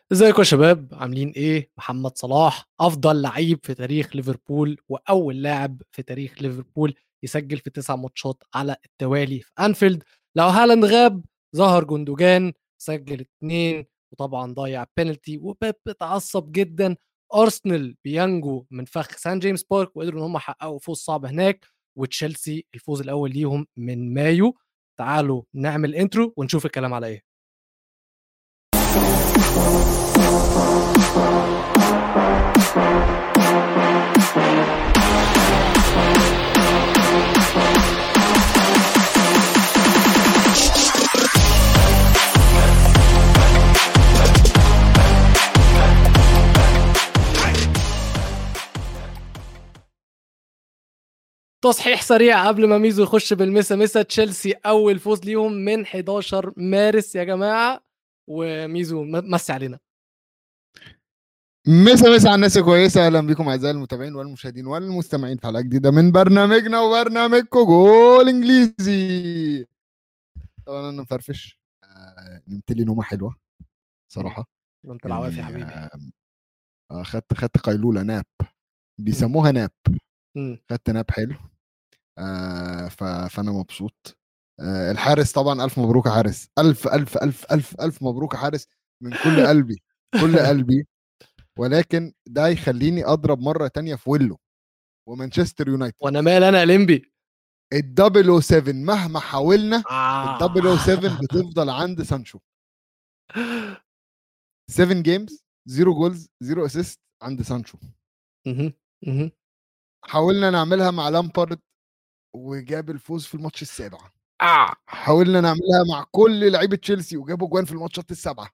ازيكم يا شباب عاملين ايه محمد صلاح افضل لعيب في تاريخ ليفربول واول لاعب في تاريخ ليفربول يسجل في تسع ماتشات على التوالي في انفيلد لو هالاند غاب ظهر جندوجان سجل اتنين وطبعا ضيع بينالتي وبيب اتعصب جدا ارسنال بينجو من فخ سان جيمس بارك وقدروا ان هم يحققوا فوز صعب هناك وتشيلسي الفوز الاول ليهم من مايو تعالوا نعمل انترو ونشوف الكلام على ايه تصحيح سريع قبل ما ميزو يخش بالمسا مسا تشيلسي اول فوز ليهم من 11 مارس يا جماعه وميزو مسي علينا مسا مسا على الناس كويسه اهلا بكم اعزائي المتابعين والمشاهدين والمستمعين في حلقه جديده من برنامجنا وبرنامجكم جول انجليزي طبعا انا مفرفش آه، نمت لي نومه حلوه صراحه انت العوافي يا يعني، حبيبي آه، آه، خدت خدت قيلوله ناب بيسموها ناب مم. خدت ناب حلو آه ف... فانا مبسوط آه الحارس طبعا الف مبروك يا حارس الف الف الف الف الف مبروك يا حارس من كل قلبي كل قلبي ولكن ده يخليني اضرب مره تانية في ويلو ومانشستر يونايتد وانا مال انا ليمبي الدبل او 7 مهما حاولنا آه. الدبل او 7 بتفضل عند سانشو 7 جيمز زيرو جولز زيرو اسيست عند سانشو مهم. مهم. حاولنا نعملها مع لامبارد وجاب الفوز في الماتش السابع آه. حاولنا نعملها مع كل لعيبه تشيلسي وجابوا جوان في الماتشات السبعه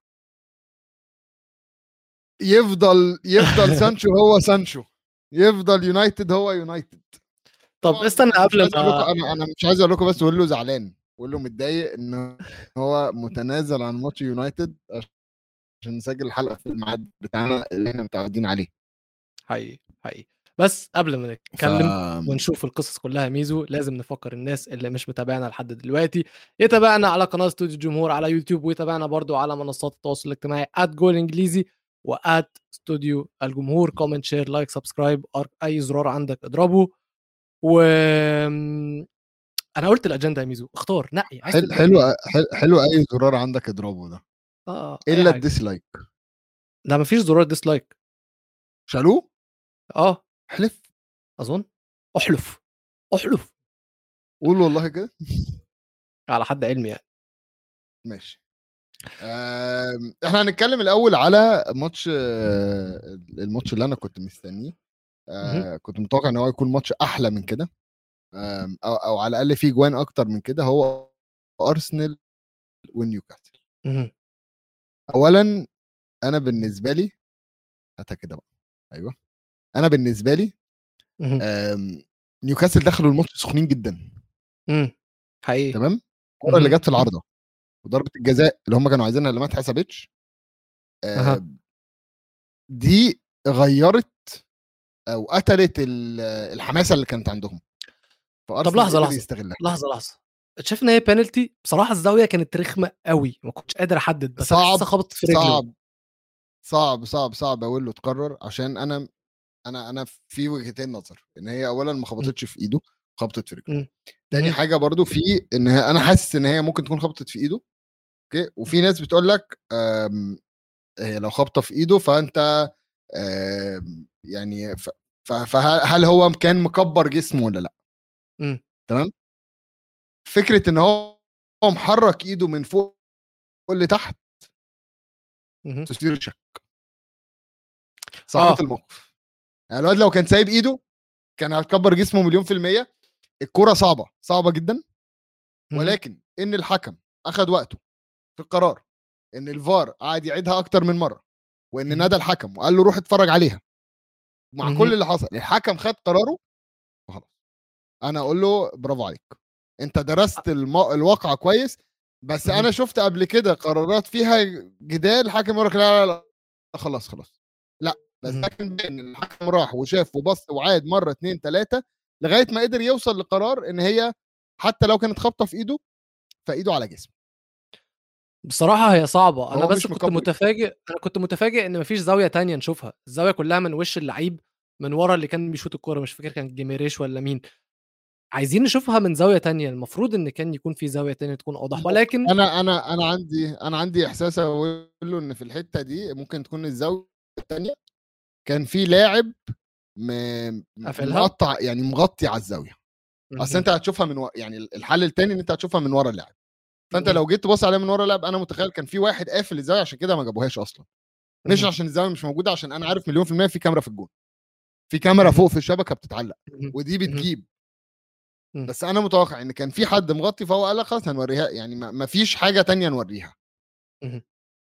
يفضل يفضل سانشو هو سانشو يفضل يونايتد هو يونايتد طب طبعاً استنى أنا مش قبل عايز أقول لكم- ما انا انا مش عايز اقول لكم بس له زعلان له متضايق ان هو متنازل عن ماتش يونايتد عشان نسجل الحلقه في الميعاد بتاعنا اللي احنا متعودين عليه حقيقي حقيقي بس قبل ما نتكلم ف... ونشوف القصص كلها يا ميزو لازم نفكر الناس اللي مش متابعنا لحد دلوقتي يتابعنا على قناه استوديو الجمهور على يوتيوب ويتابعنا برضو على منصات التواصل الاجتماعي جول انجليزي وات استوديو الجمهور كومنت شير لايك سبسكرايب اي زرار عندك اضربه و انا قلت الاجنده يا ميزو اختار نقي عايز حلو تبدأ حلو بإيه؟ حلو, حلو اي زرار عندك اضربه ده اه أي الا حاجة. الديسلايك لا مفيش زرار ديسلايك شالوه اه احلف اظن احلف احلف قول والله كده على حد علمي يعني ماشي آم، احنا هنتكلم الاول على ماتش آه، الماتش اللي انا كنت مستنيه آه، كنت متوقع ان هو يكون ماتش احلى من كده آم، او او على الاقل فيه جوان اكتر من كده هو ارسنال ونيوكاسل مهم. اولا انا بالنسبه لي هاتها كده بقى ايوه انا بالنسبه لي مهم. آم، نيوكاسل دخلوا الماتش سخنين جدا مم. حقيقي تمام الكره اللي مهم. جت في العارضه وضربه الجزاء اللي هم كانوا عايزينها اللي ما اتحسبتش أها. آم، دي غيرت او قتلت ال- الحماسه اللي كانت عندهم فأرسنال لحظة، قدر لحظة. يستغلها لحظه لحظه شايف ان هي بينالتي بصراحه الزاويه كانت رخمه قوي ما كنتش قادر احدد بس أنا صعب، حاسسها خبطت في رجله صعب صعب صعب صعب اقول له تقرر عشان انا انا انا في وجهتين نظر ان هي اولا ما خبطتش في ايده خبطت في رجله مم. تاني مم. حاجه برضو في ان هي انا حاسس ان هي ممكن تكون خبطت في ايده اوكي وفي ناس بتقول لك آم، هي لو خبطه في ايده فانت آم، يعني ف- ف- فهل هو كان مكبر جسمه ولا لا مم. تمام فكره ان هو هو محرك ايده من فوق لتحت مهم. تثير شك صعبة آه. الموقف يعني الواد لو كان سايب ايده كان هتكبر جسمه مليون في المية الكرة صعبة صعبة جدا مهم. ولكن ان الحكم اخذ وقته في القرار ان الفار قعد يعيدها اكتر من مرة وان مهم. نادى الحكم وقال له روح اتفرج عليها مع مهم. كل اللي حصل الحكم خد قراره وخلاص انا اقول له برافو عليك انت درست الم... الواقع كويس بس مهم. انا شفت قبل كده قرارات فيها جدال الحكم يقول لك لا لا لا خلاص خلاص لا بس مهم. ده كان باين ان الحكم راح وشاف وبص وعاد مره اتنين تلاته لغايه ما قدر يوصل لقرار ان هي حتى لو كانت خبطه في ايده فايده على جسمه بصراحة هي صعبة، أنا هو بس مش كنت مكبّر. متفاجئ أنا كنت متفاجئ إن ما فيش زاوية تانية نشوفها، الزاوية كلّها من وِش اللعيب من ورا اللي كان بيشوط الكورة، مش فاكر كان جيميريش والّا مين. عايزين نشوفها من زاوية تانية، المفروض إن كان يكون في زاوية تانية تكون أوضح، ولكن أنا أنا أنا عندي أنا عندي إحساس أقول له إن في الحتّة دي ممكن تكون الزاوية التانية كان في لاعب م قافلها؟ مقطّع يعني مغطّي على الزاوية، أصل اهم، أنت هتشوفها من و يعني الحل التاني إن أنت هتشوفها من ورا اللاعب، فأنت اهم، لو جيت تبُص عليها من ورا اللاعب أنا متخيّل كان في واحد قافل الزاوية عشان كده ما جابوهاش أصلًا، مش اهم، عشان الزاوية مش موجودة عشان أنا عارف مليون في المِيّة في كاميرا في الجون، في كاميرا اهم، فوق في الشبكة بتتعلّق اهم، ودي اهم، بتجيب، إمم. بس أنا متوقع إن كان في حد مغطّي فهو قال لك خلاص هنورّيها يعني ما ما فيش حاجة تانية نورّيها. اهم.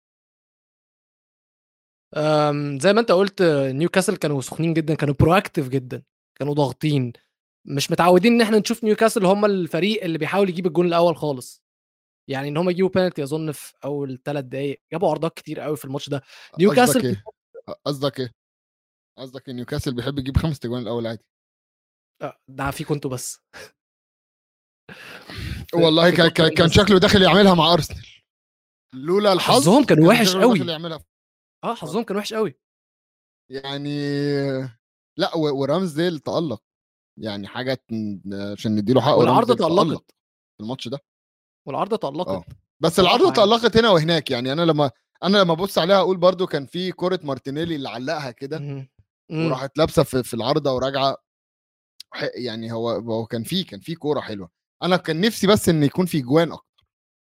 آمم، زي ما أنت قُلت نيوكاسل كانوا سخنين جدًا، كانوا proactive جدًا، كانوا ضاغطين، مش متعودين إن إحنا نشوف نيوكاسل هم الفريق اللي بيحاول يجيب الجون الأول خالص، يعني إن هم يجيبوا penalty أظن في أول 3 دقايق، جابوا عرضيات كتير أوي في الماتش ده، نيوكاسل قصدك إيه؟ أ قصدك إيه؟ قصدك إن نيوكاسل بيحب يجيب 5 تجوان الأول عادي. آه، ده فيكم أنتم بس. ف والله ك فيكم ك أنتم كان بس. شكله داخل يعملها مع أرسنال، لولا الحظ حظهم كان كان وِحِش شكله داخل أوي. يعملها آه، حظهم كان وِحِش أوي. يعني لأ و ورامسديل تألق، يعني حاجة ن عشان ندّي له حقه والعارضة رامسديل تألق تألقت، في الماتش ده، والعارضة تألقت آه، بس العارضة بصراحة يعني. تألقت هنا وهناك، يعني أنا لمّا أنا لمّا أبُص عليها أقول برضه كان في كورة مارتينيلي اللي علّقها كده اهم، إمم. وراحت لابسة في في العارضة وراجعة ح يعني هو هو كان في كان في كورة حلوة، أنا كان نِفْسي بس إن يكون في جوان أكتر.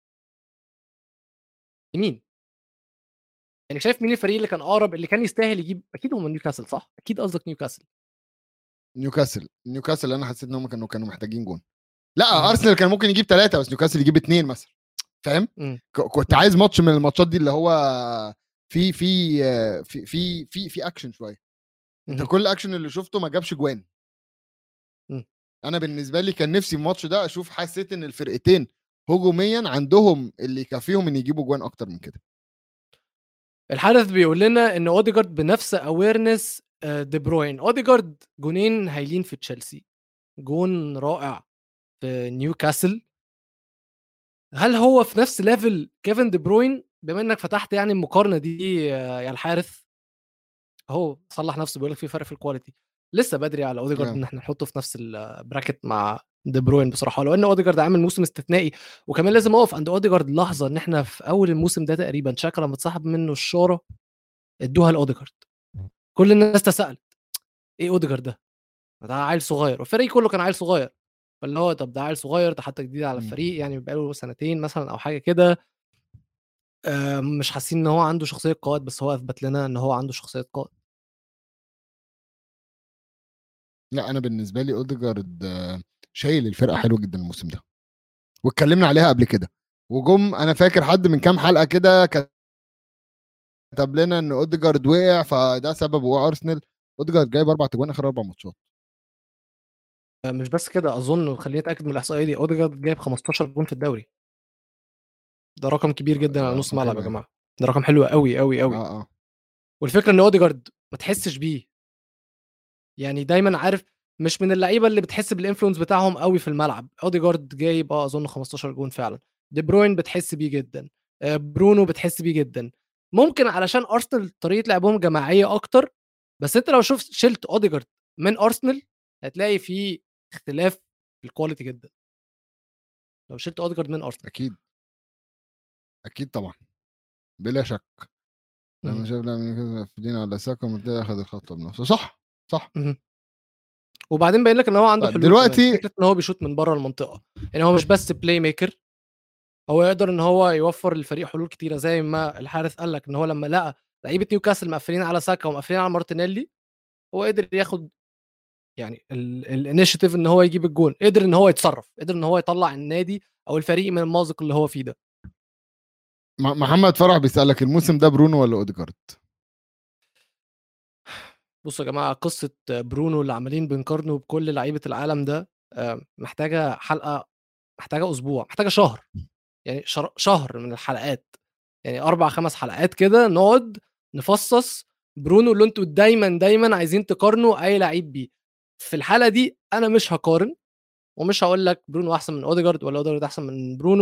مين؟ يعني شايف مين الفريق اللي كان أقرب اللي كان يستاهل يجيب أكيد هم نيوكاسل صح؟ أكيد قصدك نيوكاسل. نيوكاسل، نيوكاسل أنا حسيت إن هم كانوا كانوا محتاجين جون. لأ، اهم، أرسنال كان ممكن يجيب 3 بس نيوكاسل يجيب 2 مثلًا، فاهم؟ إمم، ك كنت إمم، عايز ماتش من الماتشات دي اللي هو في في في في في في أكشن شوية. أنت اهم، كل الأكشن اللي شُفته ما جابش جوان. إمم. أنا بالنسبة لي كان نِفْسي الماتش ده أشوف حسيت إن الفرقتين هجوميًا عندهم اللي يكفّيهم إن يجيبوا جوان أكتر من كده. الحدث بيقول لنا إن أوديجارد بنفس awareness آآ دي بروين، أوديجارد جونين هايلين في تشيلسي، جون رائع في نيوكاسل. هل هو في نفس level كيفن دي بروين؟ بما إنك فتحت يعني المقارنة دي يا الحارث. أهو صلّح نفسه بيقول لك في فرق في الquality لسه بدري على أوديجارد آه. إن إحنا نحطه في نفس الbracket مع دي بروين بصراحة، ولو إن أوديجارد عامل موسم استثنائي، وكمان لازم أقف عند أوديجارد لحظة إن إحنا في أول الموسم ده تقريبًا شاكا لمّا اتسحب منه الشارة ادوها لأوديجارد، كل الناس تساءلت إيه أوديجارد ده؟ ما ده عيل صغير، والفريق كله كان عيل صغير، فاللي هو طب ده عيل صغير ده حتى جديد على إمم. الفريق يعني بقى له سنتين مثلًا أو حاجة كده. آآ مش حاسين إن هو عنده شخصية قائد، بس هو أثبت لنا إن هو عنده شخصية قائد. لأ، أنا بالنسبة لي أوديجارد شايل الفرقة حلو جدًا الموسم ده، واتكلمنا عليها قبل كده، وجُم أنا فاكر حد من كام حلقة كده كتب لنا إن أوديجارد وقع فده سبب وقوع أرسنال، أوديجارد جايب 4 تجوان آخر 4 ماتشات. آآ مش بس كده أظن خلّيني أتأكد من الإحصائية دي، أوديجارد جايب 15 جون في الدوري. ده رقم كبير جدًا ده على نُص رقم ملعب حلو يا يعني. جماعة، ده رقم حلو أوي، أوي، أوي. آه، آه. والفكرة إن أوديجارد ما تحسّش بيه. يعني دايمًا عارف مش من اللعيبة اللي بتحس بالinfluence بتاعهم أوي في الملعب، أوديجارد جايب آه أظن 15 جون فعلًا، دي بروين بتحس بيه جدًا، آآ برونو بتحس بيه جدًا. ممكن علشان أرسنال طريقة لعبهم جماعية أكتر، بس أنت لو شُفت شِلت أوديجارد من أرسنال هتلاقي في اختلاف في الquality جدًا. لو شِلت أوديجارد من أرسنال. أكيد. أكيد طبعًا، بلا شك. لمّا اهم. شاف لمّا فيدينا على ساكا منتهي أخذ الخطوة بنفسه، صح، صح. اهم. وبعدين باين لك إن هو عنده طيب حلول كمان، دلوقتي فكرة إن هو بيشوط من برّه المنطقة، يعني هو مش بس playmaker هو يقدر إن هو يوفّر للفريق حلول كتيرة زي ما الحارس قال لك إن هو لمّا لقى لعيبة نيوكاسل مقفّلين على ساكا ومقفّلين على مارتينيلي، هو قدر ياخد يعني ال الinitiative إن هو يجيب الجون، قدر إن هو يتصرّف، قدر إن هو يطلّع النادي أو الفريق من المأزق اللي هو فيه ده. م محمد فرح بيسألك الموسم ده برونو والّا أوديجارد؟ بُصّوا يا جماعة قصة برونو اللي عمّالين بنقارنه بكل لعيبة العالم ده، آآ محتاجة حلقة محتاجة أسبوع، محتاجة شهر، يعني شر شهر من الحلقات، يعني 4، 5 حلقات كده نقعد نفصّص برونو اللي أنتم دايمًا، دايمًا عايزين تقارنوا أي لعيب بيه. في الحالة دي أنا مش هاقارن، ومش هاقول لك برونو أحسن من أوديجارد والّا أوديجارد أحسن من برونو،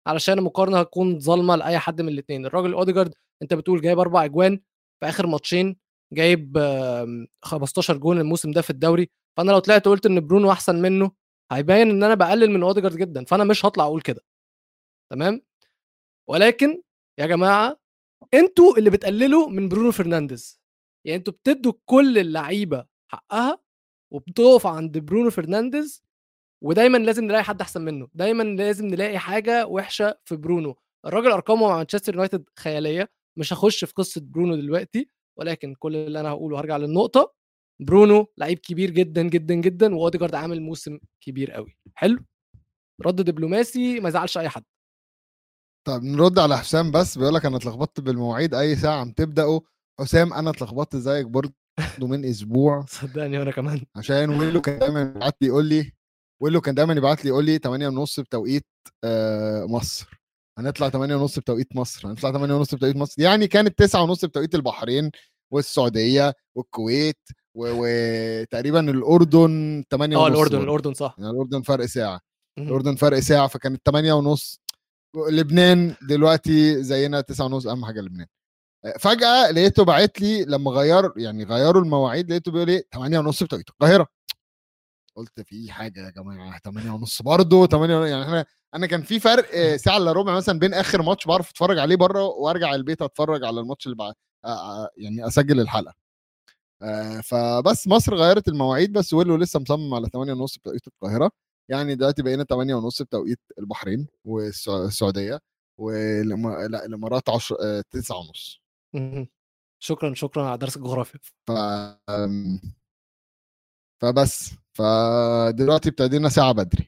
علشان المقارنه هتكون ظالمه لاي حد من الاثنين الراجل اوديجارد انت بتقول جايب اربع اجوان في اخر ماتشين جايب 15 جون الموسم ده في الدوري فانا لو طلعت قلت ان برونو احسن منه هيبين ان انا بقلل من اوديجارد جدا فانا مش هطلع اقول كده تمام ولكن يا جماعه انتوا اللي بتقللوا من برونو فرنانديز يعني انتوا بتدوا كل اللعيبه حقها وبتقف عند برونو فرنانديز ودايما لازم نلاقي حد احسن منه دايما لازم نلاقي حاجه وحشه في برونو الراجل ارقامه مع مانشستر يونايتد خياليه مش هخش في قصه برونو دلوقتي ولكن كل اللي انا هقوله هرجع للنقطه برونو لعيب كبير جدا جدا جدا واوديجارد عامل موسم كبير قوي حلو رد دبلوماسي ما يزعلش اي حد طب نرد على حسام بس بيقول لك انا اتلخبطت بالمواعيد اي ساعه عم تبداوا حسام انا اتلخبطت زيك برضه من اسبوع صدقني وانا كمان عشان ويلو كان دايما يبعت لي يقول لي ويلو كان دايما يبعت لي يقول لي 8 ونص بتوقيت آه مصر هنطلع 8 ونص بتوقيت مصر هنطلع 8 ونص بتوقيت مصر يعني كانت 9 ونص بتوقيت البحرين والسعوديه والكويت وتقريبا الاردن 8 اه ونص الاردن برضه. الاردن صح يعني الاردن فرق ساعه مهم. الاردن فرق ساعه فكانت 8 ونص لبنان دلوقتي زينا 9 ونص اهم حاجه لبنان فجاه لقيته باعت لي لما غير يعني غيروا المواعيد لقيته بيقول ايه 8 ونص بتوقيت القاهره قلت في حاجه يا جماعه 8 ونص برضه 8 ونص يعني احنا انا كان في فرق آه، ساعه الا ربع مثلا بين اخر ماتش بعرف اتفرج عليه بره وارجع البيت اتفرج على الماتش اللي بعد آه، آه، يعني اسجل الحلقه آه، فبس مصر غيرت المواعيد بس ويلو لسه مصمم على 8 ونص بتوقيت القاهره يعني دلوقتي بقينا 8 ونص بتوقيت البحرين والسعوديه والامارات 10 9 ونص مهم. شكرا شكرا على درس الجغرافيا ف آم، فبس فدلوقتي ابتدينا ساعه بدري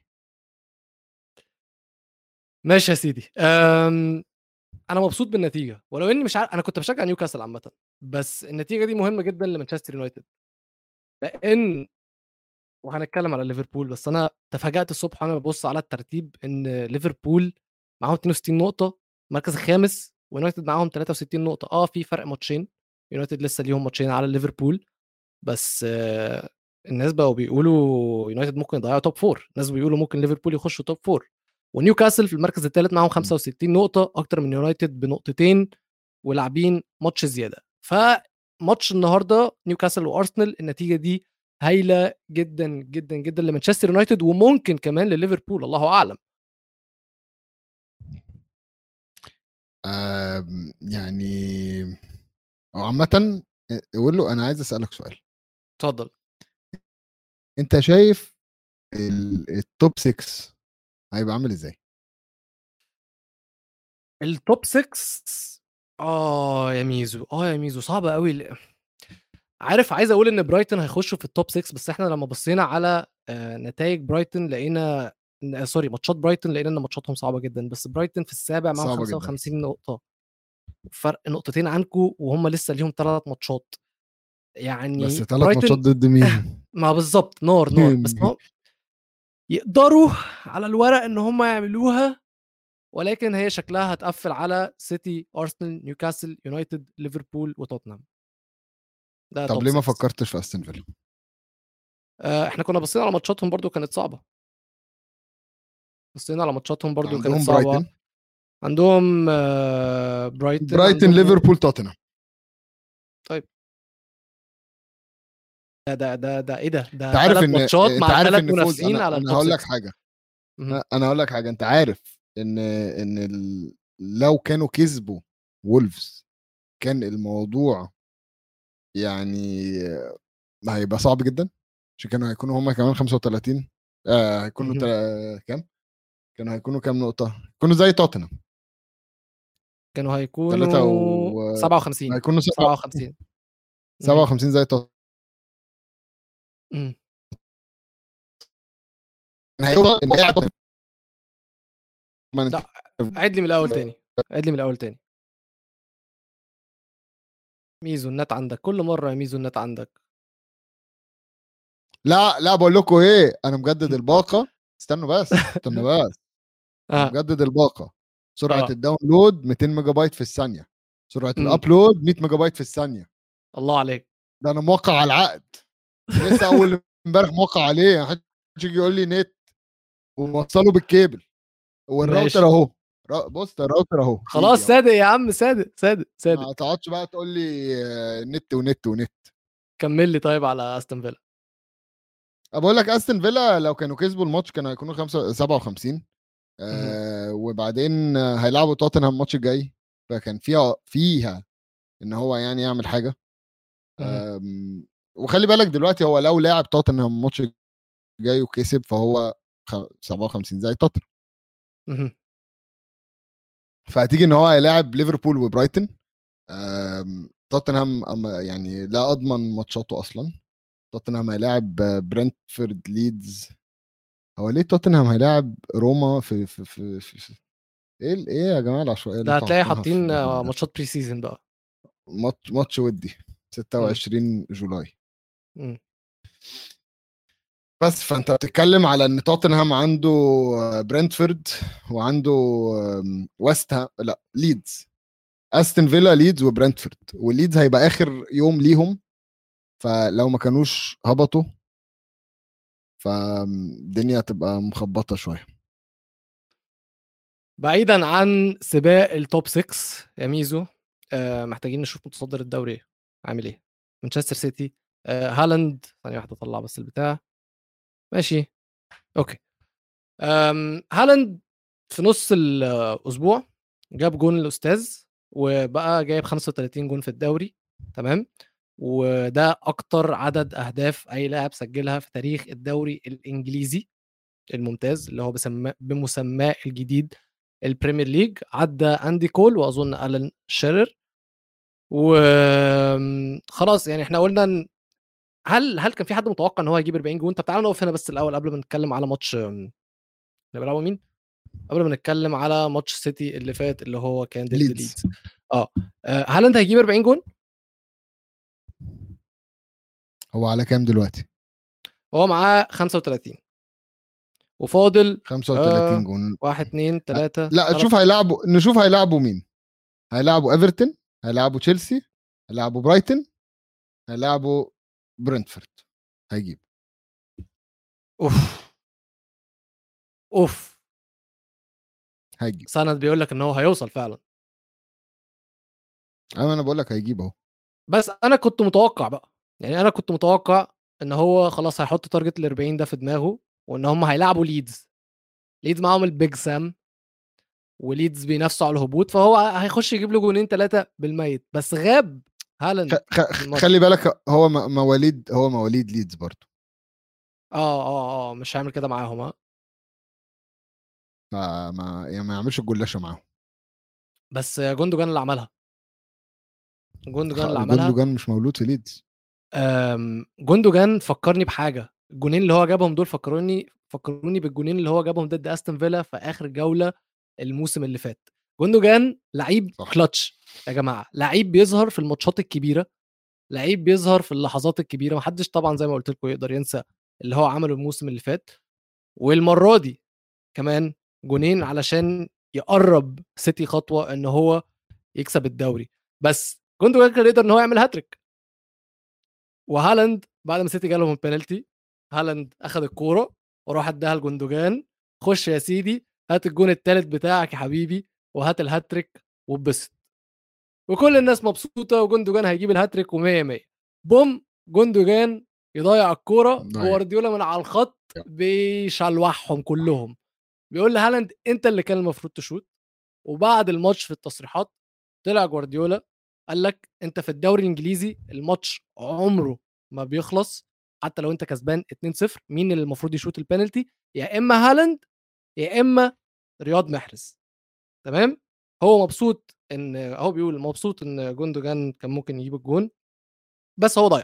ماشي يا سيدي أم... انا مبسوط بالنتيجه ولو اني مش عارف انا كنت بشجع نيوكاسل عامه بس النتيجه دي مهمه جدا لمانشستر يونايتد لان وهنتكلم على ليفربول بس انا تفاجات الصبح وانا ببص على الترتيب ان ليفربول معاهم 62 نقطه المركز الخامس ويونايتد معاهم 63 نقطه اه في فرق ماتشين يونايتد لسه ليهم ماتشين على ليفربول بس آه الناس بقوا بيقولوا يونايتد ممكن يضيعوا توب فور الناس بيقولوا ممكن ليفربول يخشوا توب فور ونيوكاسل في المركز الثالث معاهم 65 نقطه اكتر من يونايتد بنقطتين ولاعبين ماتش زياده فماتش النهارده نيوكاسل وارسنال النتيجه دي هايله جدا جدا جدا لمانشستر يونايتد وممكن كمان لليفربول الله اعلم آم، يعني هو عامة قول له أنا عايز أسألك سؤال اتفضل أنت شايف ال- التوب 6 هيبقى عامل إزاي؟ التوب 6 اه يا ميزو اه يا ميزو صعبه قوي عارف عايز اقول ان برايتون هيخشوا في التوب 6 بس احنا لما بصينا على نتائج برايتون لقينا ن- سوري ماتشات برايتون لقينا ان ماتشاتهم صعبه جدا بس برايتون في السابع معاهم صعبة جداً. 55 نقطه فرق نقطتين عنكم وهم لسه ليهم ثلاث ماتشات يعني بس ثلاث برايتون- ماتشات ضد مين؟ ما بالظبط نار نار بس هم يقدروا على الورق ان هم يعملوها ولكن هي شكلها هتقفل على سيتي ارسنال نيوكاسل يونايتد ليفربول وتوتنهام ده طب توب ليه ما 6. فكرتش في أستون فيلا؟ آه، احنا كنا بصينا على ماتشاتهم برضو كانت صعبه بصينا على ماتشاتهم برضو عندهم كانت صعبه برايتون عندهم آه، برايتون برايتون عندهم- ليفربول توتنهام ده ده ده, ده ايه ده ده انت عارف ثلاث ان ماتشات انت مع عارف ثلاث ان فوز منافسين انا, على أنا التوب هقول لك 6. حاجه مهم. انا هقول لك حاجه انت عارف ان ان ال... لو كانوا كسبوا وولفز كان الموضوع يعني ما هيبقى صعب جدا عشان كانوا هيكونوا هم كمان 35 آه هيكونوا مهم. تل... كام؟ كانوا هيكونوا كام نقطة؟ يكونوا زي توتنهام كانوا تلاتة هيكونوا و- 57 هيكونوا 57 مهم. 57 زي توتنهام مهم. هيوصل إن هي توتنهام. ما لا. نت- عيد لي من الاول تاني عيد لي من الاول تاني ميزو النت عندك كل مره يا ميزو النت عندك لا لا بقول لكم ايه انا مجدد الباقة استنوا بس استنوا بس اه مجدد الباقة سرعة آه. الداونلود 200 ميجا بايت في الثانية سرعة مم. الابلود 100 ميجا بايت في الثانية الله عليك ده انا موقع على العقد لسه اول امبارح موقع عليه محدش يجي يقول لي نت وموصله بالكيبل ماشي. والراوتر اهو را- بص ده الراوتر اهو في خلاص إيدي أهو. صادق يا عم صادق صادق صادق ما تقعدش بقى تقول لي آه، نت ونت ونت كمل لي طيب على استون فيلا بقول لك استون فيلا لو كانوا كسبوا الماتش كانوا هيكونوا 5 57 آه وبعدين آه، هيلعبوا توتنهام الماتش الجاي فكان فيها فيها ان هو يعني يعمل حاجه مهم. آم، وخلي بالك دلوقتي هو لو لاعب توتنهام الماتش الجاي وكسب فهو خ- 57 زي توتنهام مهم. فهتيجي ان هو هيلاعب ليفربول وبرايتون آم، توتنهام أما- يعني لا اضمن ماتشاته اصلا توتنهام هيلاعب آه، برنتفورد ليدز هو ليه توتنهام هيلاعب روما في في في, في, في ايه ال- ايه يا جماعه العشوائيه اللي ده انتوا هتلاقي حاطينها في حاطين الرقم آه، ده؟ ماتشات بري سيزون بقى ماتش ماتش ودي 26 جولاي مم. بس فانت بتتكلم على ان توتنهام عنده آه، برنتفورد وعنده آم، ويست هام لا ليدز استون فيلا ليدز وبرنتفورد والليدز هيبقى اخر يوم ليهم فلو ما كانوش هبطوا فالدنيا هتبقى مخبطه شويه بعيدا عن سباق التوب 6 يا ميزو آه محتاجين نشوف متصدر الدوري عامل ايه مانشستر سيتي آه هالاند ثانيه واحده اطلع بس البتاع ماشي اوكي آم هالاند في نص الاسبوع جاب جون الاستاذ وبقى جايب 35 جون في الدوري تمام وده اكتر عدد اهداف اي لاعب سجلها في تاريخ الدوري الانجليزي الممتاز اللي هو بسماه بمسماه الجديد البريمير ليج عدى اندي كول واظن الان شيرر وخلاص يعني احنا قلنا إن- هل هل كان في حد متوقع ان هو يجيب 40 جون طب تعالوا نقف هنا بس الاول قبل ما نتكلم على ماتش اللي بيلعبوا مين قبل ما نتكلم على ماتش سيتي اللي فات اللي هو كان ضد ليدز. ليدز اه آه، هالاند هيجيب 40 جون هو على كام دلوقتي هو معاه 35 وفاضل 35 آه، جون واحد اتنين تلاتة لا تلات- نشوف هيلعبوا نشوف هيلعبوا مين هيلعبوا ايفرتون هيلعبوا تشيلسي هيلعبوا برايتون هيلعبوا برنتفورد هيجيب اوف اوف هيجيب سند بيقول لك ان هو هيوصل فعلا ايوه انا بقول لك هيجيب اهو بس انا كنت متوقع بقى يعني انا كنت متوقع ان هو خلاص هيحط تارجت ال 40 ده في دماغه وان هم هيلعبوا ليدز ليدز معاهم البيج سام وليدز بينافسوا على الهبوط فهو هيخش يجيب له جونين ثلاثه بالميت بس غاب هالاند خ... خ... الماتش. خلي بالك هو م- مواليد هو مواليد ليدز برضه اه اه اه مش هيعمل كده معاهم ها فما يعني ما يعملش الجلاشه معاهم بس جوندوجان اللي عملها جوندوجان اللي خ- عملها جوندوجان مش مولود في ليدز آم، جوندوجان فكرني بحاجه الجونين اللي هو جابهم دول فكروني فكروني بالجونين اللي هو جابهم ضد استون فيلا في اخر جوله الموسم اللي فات جوندوجان لعيب صح. كلتش يا جماعه لعيب بيظهر في الماتشات الكبيره لعيب بيظهر في اللحظات الكبيره محدش طبعا زي ما قلت لكم يقدر ينسى اللي هو عمله الموسم اللي فات والمره دي كمان جونين علشان يقرب سيتي خطوه ان هو يكسب الدوري بس جوندوجان كان يقدر ان هو يعمل هاتريك وهالاند بعد ما سيتي جالهم البنالتي هالاند اخذ الكوره وراح اداها لجوندوجان خش يا سيدي هات الجون الثالث بتاعك يا حبيبي وهات الهاتريك واتبسط وكل الناس مبسوطه وجوندوجان هيجيب الهاتريك و100 100 بوم جوندوجان يضيع الكوره ضيع. جوارديولا من على الخط بيشلوحهم كلهم بيقول لهالاند انت اللي كان المفروض تشوت وبعد الماتش في التصريحات طلع جوارديولا قال لك انت في الدوري الانجليزي الماتش عمره ما بيخلص حتى لو انت كسبان 2-0 مين اللي المفروض يشوت البينالتي يا اما هالاند يا اما رياض محرز تمام هو مبسوط ان هو بيقول مبسوط ان جوندوجان كان ممكن يجيب الجون بس هو ضيع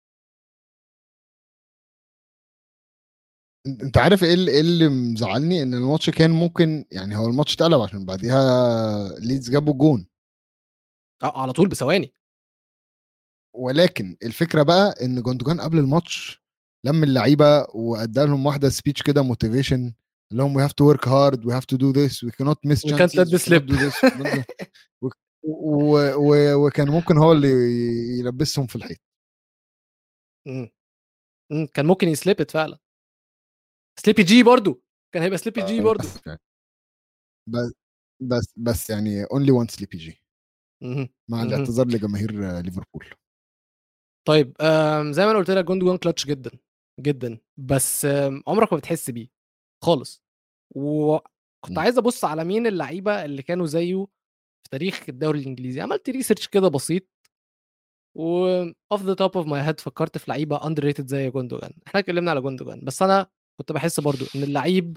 انت أنت عارف ايه اللي, إيه اللي مزعلني ان الماتش كان ممكن يعني هو الماتش اتقلب عشان بعديها ليدز جابوا جون آه، على طول بثواني ولكن الفكره بقى ان جوندوجان قبل الماتش لم اللعيبه وادى لهم واحده سبيتش كده موتيفيشن اللي هم we have to work hard we have to do this we cannot miss We can't chances let this we cannot slip. do this we cannot do- و- و- و- وكان ممكن هو اللي يلبسهم في الحيط مم. مم. كان ممكن يسليبت فعلا سليبي جي برضو كان هيبقى سليبي جي برضو بس بس بس يعني اونلي وان سليبي جي مهم. مع مهم. الاعتذار لجماهير آه، ليفربول طيب آم، زي ما انا قلت لك جوندوجان كلاتش جدا جدا بس آم، عمرك ما بتحس بيه خالص وكنت مم. عايز ابص على مين اللعيبه اللي كانوا زيه في تاريخ الدوري الانجليزي عملت ريسيرش كده بسيط و اوف ذا توب اوف ماي هيد فكرت في لعيبه اندر ريتد زي جوندوجان احنا اتكلمنا على جوندوجان بس انا كنت بحس برضو ان اللعيب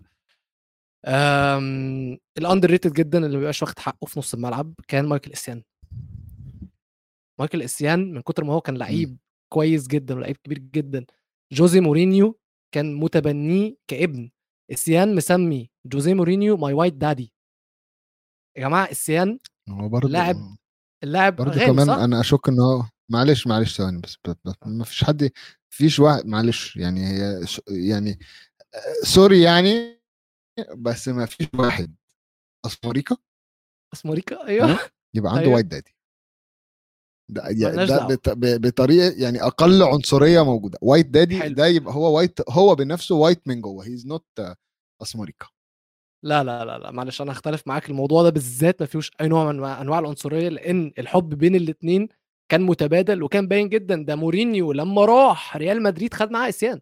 الاندر ريتد جدا اللي ما بيبقاش واخد حقه في نص الملعب كان مايكل اسيان مايكل اسيان من كتر ما هو كان لعيب كويس جدا ولعيب كبير جدا جوزي مورينيو كان متبنيه كابن اسيان مسمي جوزي مورينيو ماي وايت دادي يا جماعه اسيان هو برضه لاعب اللاعب برضه غني كمان صح؟ انا اشك ان هو معلش معلش ثواني بس, بس, بس ما فيش حد فيش واحد معلش يعني هي ش- يعني آه، سوري يعني بس ما فيش واحد اسمريكا اسمريكا ايوه ها؟ يبقى عنده أيوة. وايت دادي ده يعني ملناش ده دعوة. بط- ب- بطريقه يعني اقل عنصريه موجوده وايت دادي حلو. ده يبقى هو وايت هو بنفسه وايت من جوه هيز نوت اسمريكا لا لا لا لا معلش انا هختلف معاك الموضوع ده بالذات ما فيهوش اي نوع من أنواع- انواع العنصريه لان الحب بين الاثنين كان متبادل وكان باين جدا ده مورينيو لما راح ريال مدريد خد معاه اسيان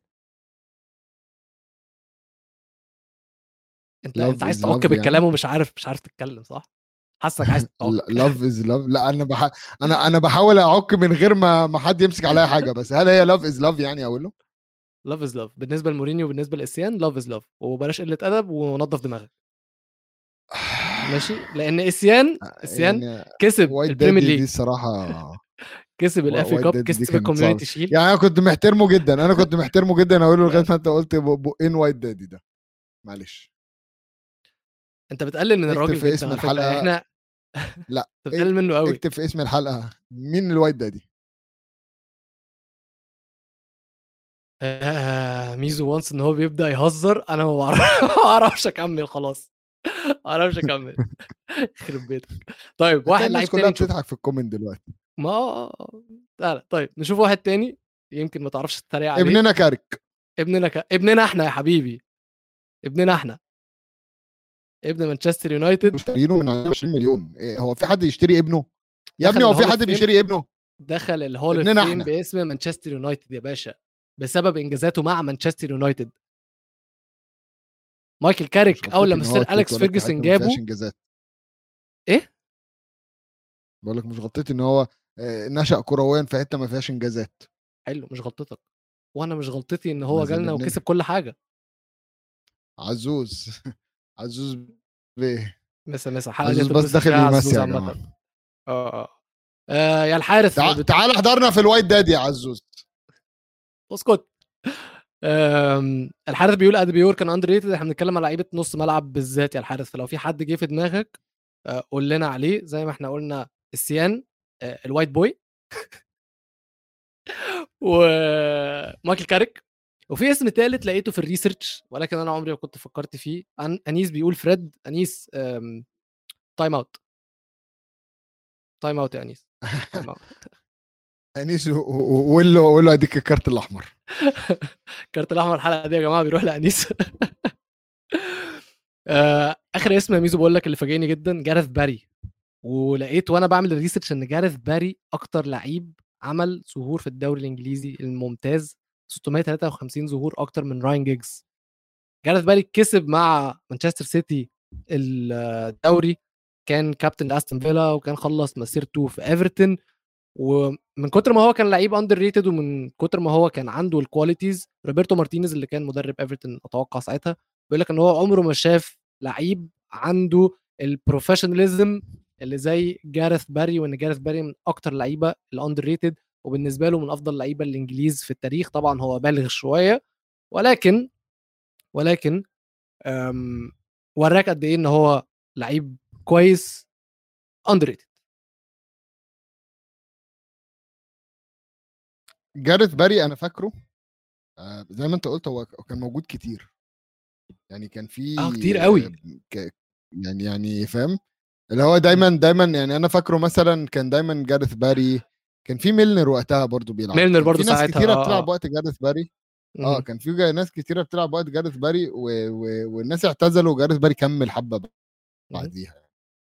انت Love انت عايز is تعك love بالكلام يعني. ومش عارف مش عارف تتكلم صح حاسك عايز تعك لاف از لاف لا انا بح... انا انا بحاول اعك من غير ما ما حد يمسك عليا حاجه بس هل هي لاف از لاف يعني اقول له لاف از لاف بالنسبه لمورينيو وبالنسبه لاسيان لاف از لاف وبلاش قله ادب ونظف دماغك ماشي لان اسيان اسيان يعني كسب وايت البريمير دادي دي ليج الصراحه كسب الاف اي وايت كاب دادي دي كسب كانت الكوميونتي صعبة. شيلد يعني انا كنت محترمه جدا انا كنت محترمه جدا اقول له لغايه ما انت قلت ب- بقين وايت دادي ده معلش انت بتقلل من اكتب الراجل في جدا اسم على فكرة. الحلقة. احنا لا، انت بتقلل منه قوي اكتب في اسم الحلقه مين الوايت دادي آه ميزو وانس ان هو بيبدا يهزر انا ما بعرف- ما اعرفش اكمل خلاص ما اعرفش اكمل يخرب بيتك طيب واحد الناس لعيب كلها تاني نشوف بتضحك في الكومنت دلوقتي ما لا لا طيب نشوف واحد تاني يمكن ما تعرفش تتريق عليه ابننا كارك ابننا ك... ابننا احنا يا حبيبي ابننا احنا ابن مانشستر يونايتد مشترينه من 20 مليون إيه هو في حد يشتري ابنه يا دخل ابني هو في الهول حد اوف فيم. بيشتري ابنه دخل الهول اوف ابننا فيم احنا. باسم مانشستر يونايتد يا باشا بسبب انجازاته مع مانشستر يونايتد مايكل مش كاريك غلطتي اول إن لما هو سير اتولد اليكس في فيرجسون حتة ما فيهاش جابه انجازات ايه بقول لك مش غلطتي ان هو آه، نشأ كرويا في حته ما فيهاش انجازات حلو مش غلطتك وانا مش غلطتي ان هو ما زي جالنا ابننا. وكسب كل حاجه عزوز عزوز بيه مسا مسا الحلقه دي عزوز بس هتتبسط داخل فيها عزوز يمسي يا عامة. جماعه اه اه آه، يا الحارس تع... بت- تعال احضرنا في الوايت دادي يا عزوز اسكت آم، الحارس بيقول ادبيور كان اندر ريتد احنا بنتكلم على لعيبه نص ملعب بالذات يا الحارس فلو في حد جه في دماغك آه، قول لنا عليه زي ما احنا قلنا السيان آه، الوايت بوي ومايكل كاريك وفي اسم ثالث لقيته في الريسيرش ولكن انا عمري ما كنت فكرت فيه أن... انيس بيقول فريد انيس آم، تايم اوت تايم اوت يا انيس تايم اوت انيس و- و- وقول له قول له اديك الكارت الاحمر الكارت الاحمر الحلقه دي يا جماعه بيروح لانيس آه، اخر اسم يا ميزو بقول لك اللي فاجئني جدا جارث باري ولقيت وانا بعمل الريسيرش ان جارث باري اكتر لعيب عمل ظهور في الدوري الانجليزي الممتاز 653 ظهور اكتر من راين جيجز جارث باري كسب مع مانشستر سيتي الدوري كان كابتن استون فيلا وكان خلص مسيرته في ايفرتون ومن كتر ما هو كان لعيب اندر ريتد ومن كتر ما هو كان عنده الكواليتيز روبرتو مارتينيز اللي كان مدرب ايفرتون اتوقع ساعتها بيقول لك ان هو عمره ما شاف لعيب عنده البروفيشناليزم اللي زي جارث باري وان جارث باري من اكتر لعيبه الاندر ريتد وبالنسبه له من افضل لعيبه الانجليز في التاريخ طبعا هو بالغ شويه ولكن ولكن أم، وراك قد ايه ان هو لعيب كويس اندر ريتد جاريث باري انا فاكره آه، زي ما انت قلت هو كان موجود كتير يعني كان في آه، كتير قوي. آه، ك... يعني يعني فاهم اللي هو دايما دايما يعني انا فاكره مثلا كان دايما جاريث باري كان في ميلنر وقتها برضو بيلعب ميلنر كان برضو في ناس ساعتها، كتيره آه، بتلعب آه. وقت جاريث باري اه مهم. كان في جا- ناس كتيره بتلعب وقت جاريث باري و... و... والناس اعتزلوا وجاريث باري كمل حبه بعديها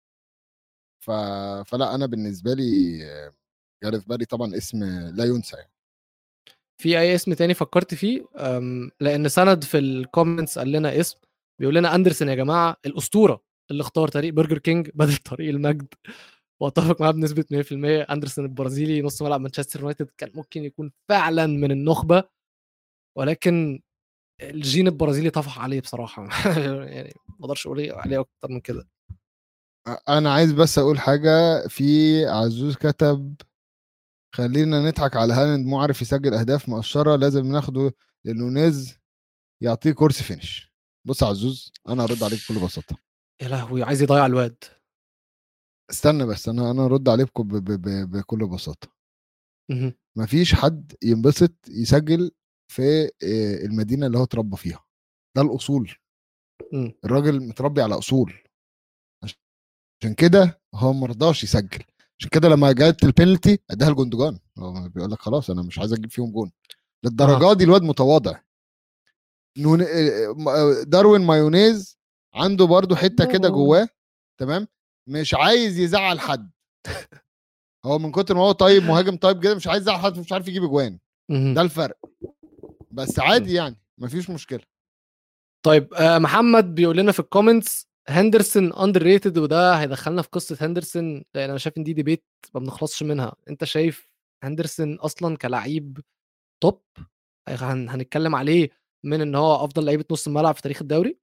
ف... فلا انا بالنسبه لي جاريث باري طبعا اسم لا ينسى يعني في اي اسم تاني فكرت فيه أم، لان سند في الكومنتس قال لنا اسم بيقول لنا اندرسون يا جماعه الاسطوره اللي اختار طريق برجر كينج بدل طريق المجد واتفق معاه بنسبه 100% اندرسون البرازيلي نص ملعب مانشستر يونايتد كان ممكن يكون فعلا من النخبه ولكن الجين البرازيلي طفح عليه بصراحه يعني ما اقدرش اقول عليه اكتر من كده انا عايز بس اقول حاجه في عزوز كتب خلينا نضحك على هالاند مو عارف يسجل اهداف مقشره لازم ناخده لنونيز يعطيه كورس فينش بص يا عزوز انا هرد عليك بكل بساطه يا لهوي عايز يضيع الواد استنى بس انا انا هرد عليك بك- ب- ب- ب- بكل بساطه مهم. مفيش حد ينبسط يسجل في آه، المدينه اللي هو اتربى فيها ده الاصول مم. الراجل متربي على اصول عشان كده هو ما رضاش يسجل عشان كده لما جت البينالتي اداها لجوندوجان هو بيقول لك خلاص انا مش عايز اجيب فيهم جون للدرجه دي الواد متواضع نون... آه، داروين مايونيز عنده برضو حته كده جواه تمام مش عايز يزعل حد هو من كتر ما هو طيب مهاجم طيب جدا مش عايز يزعل حد مش عارف يجيب اجوان مهم. ده الفرق بس عادي يعني مفيش مشكله طيب آه، محمد بيقول لنا في الكومنتس هندرسون اندر ريتد وده هيدخلنا في قصه هندرسون لان انا شايف ان دي ديبيت ما بنخلصش منها انت شايف هندرسون اصلا كلعيب توب هن- هنتكلم عليه من ان هو افضل لعيبه نص الملعب في تاريخ الدوري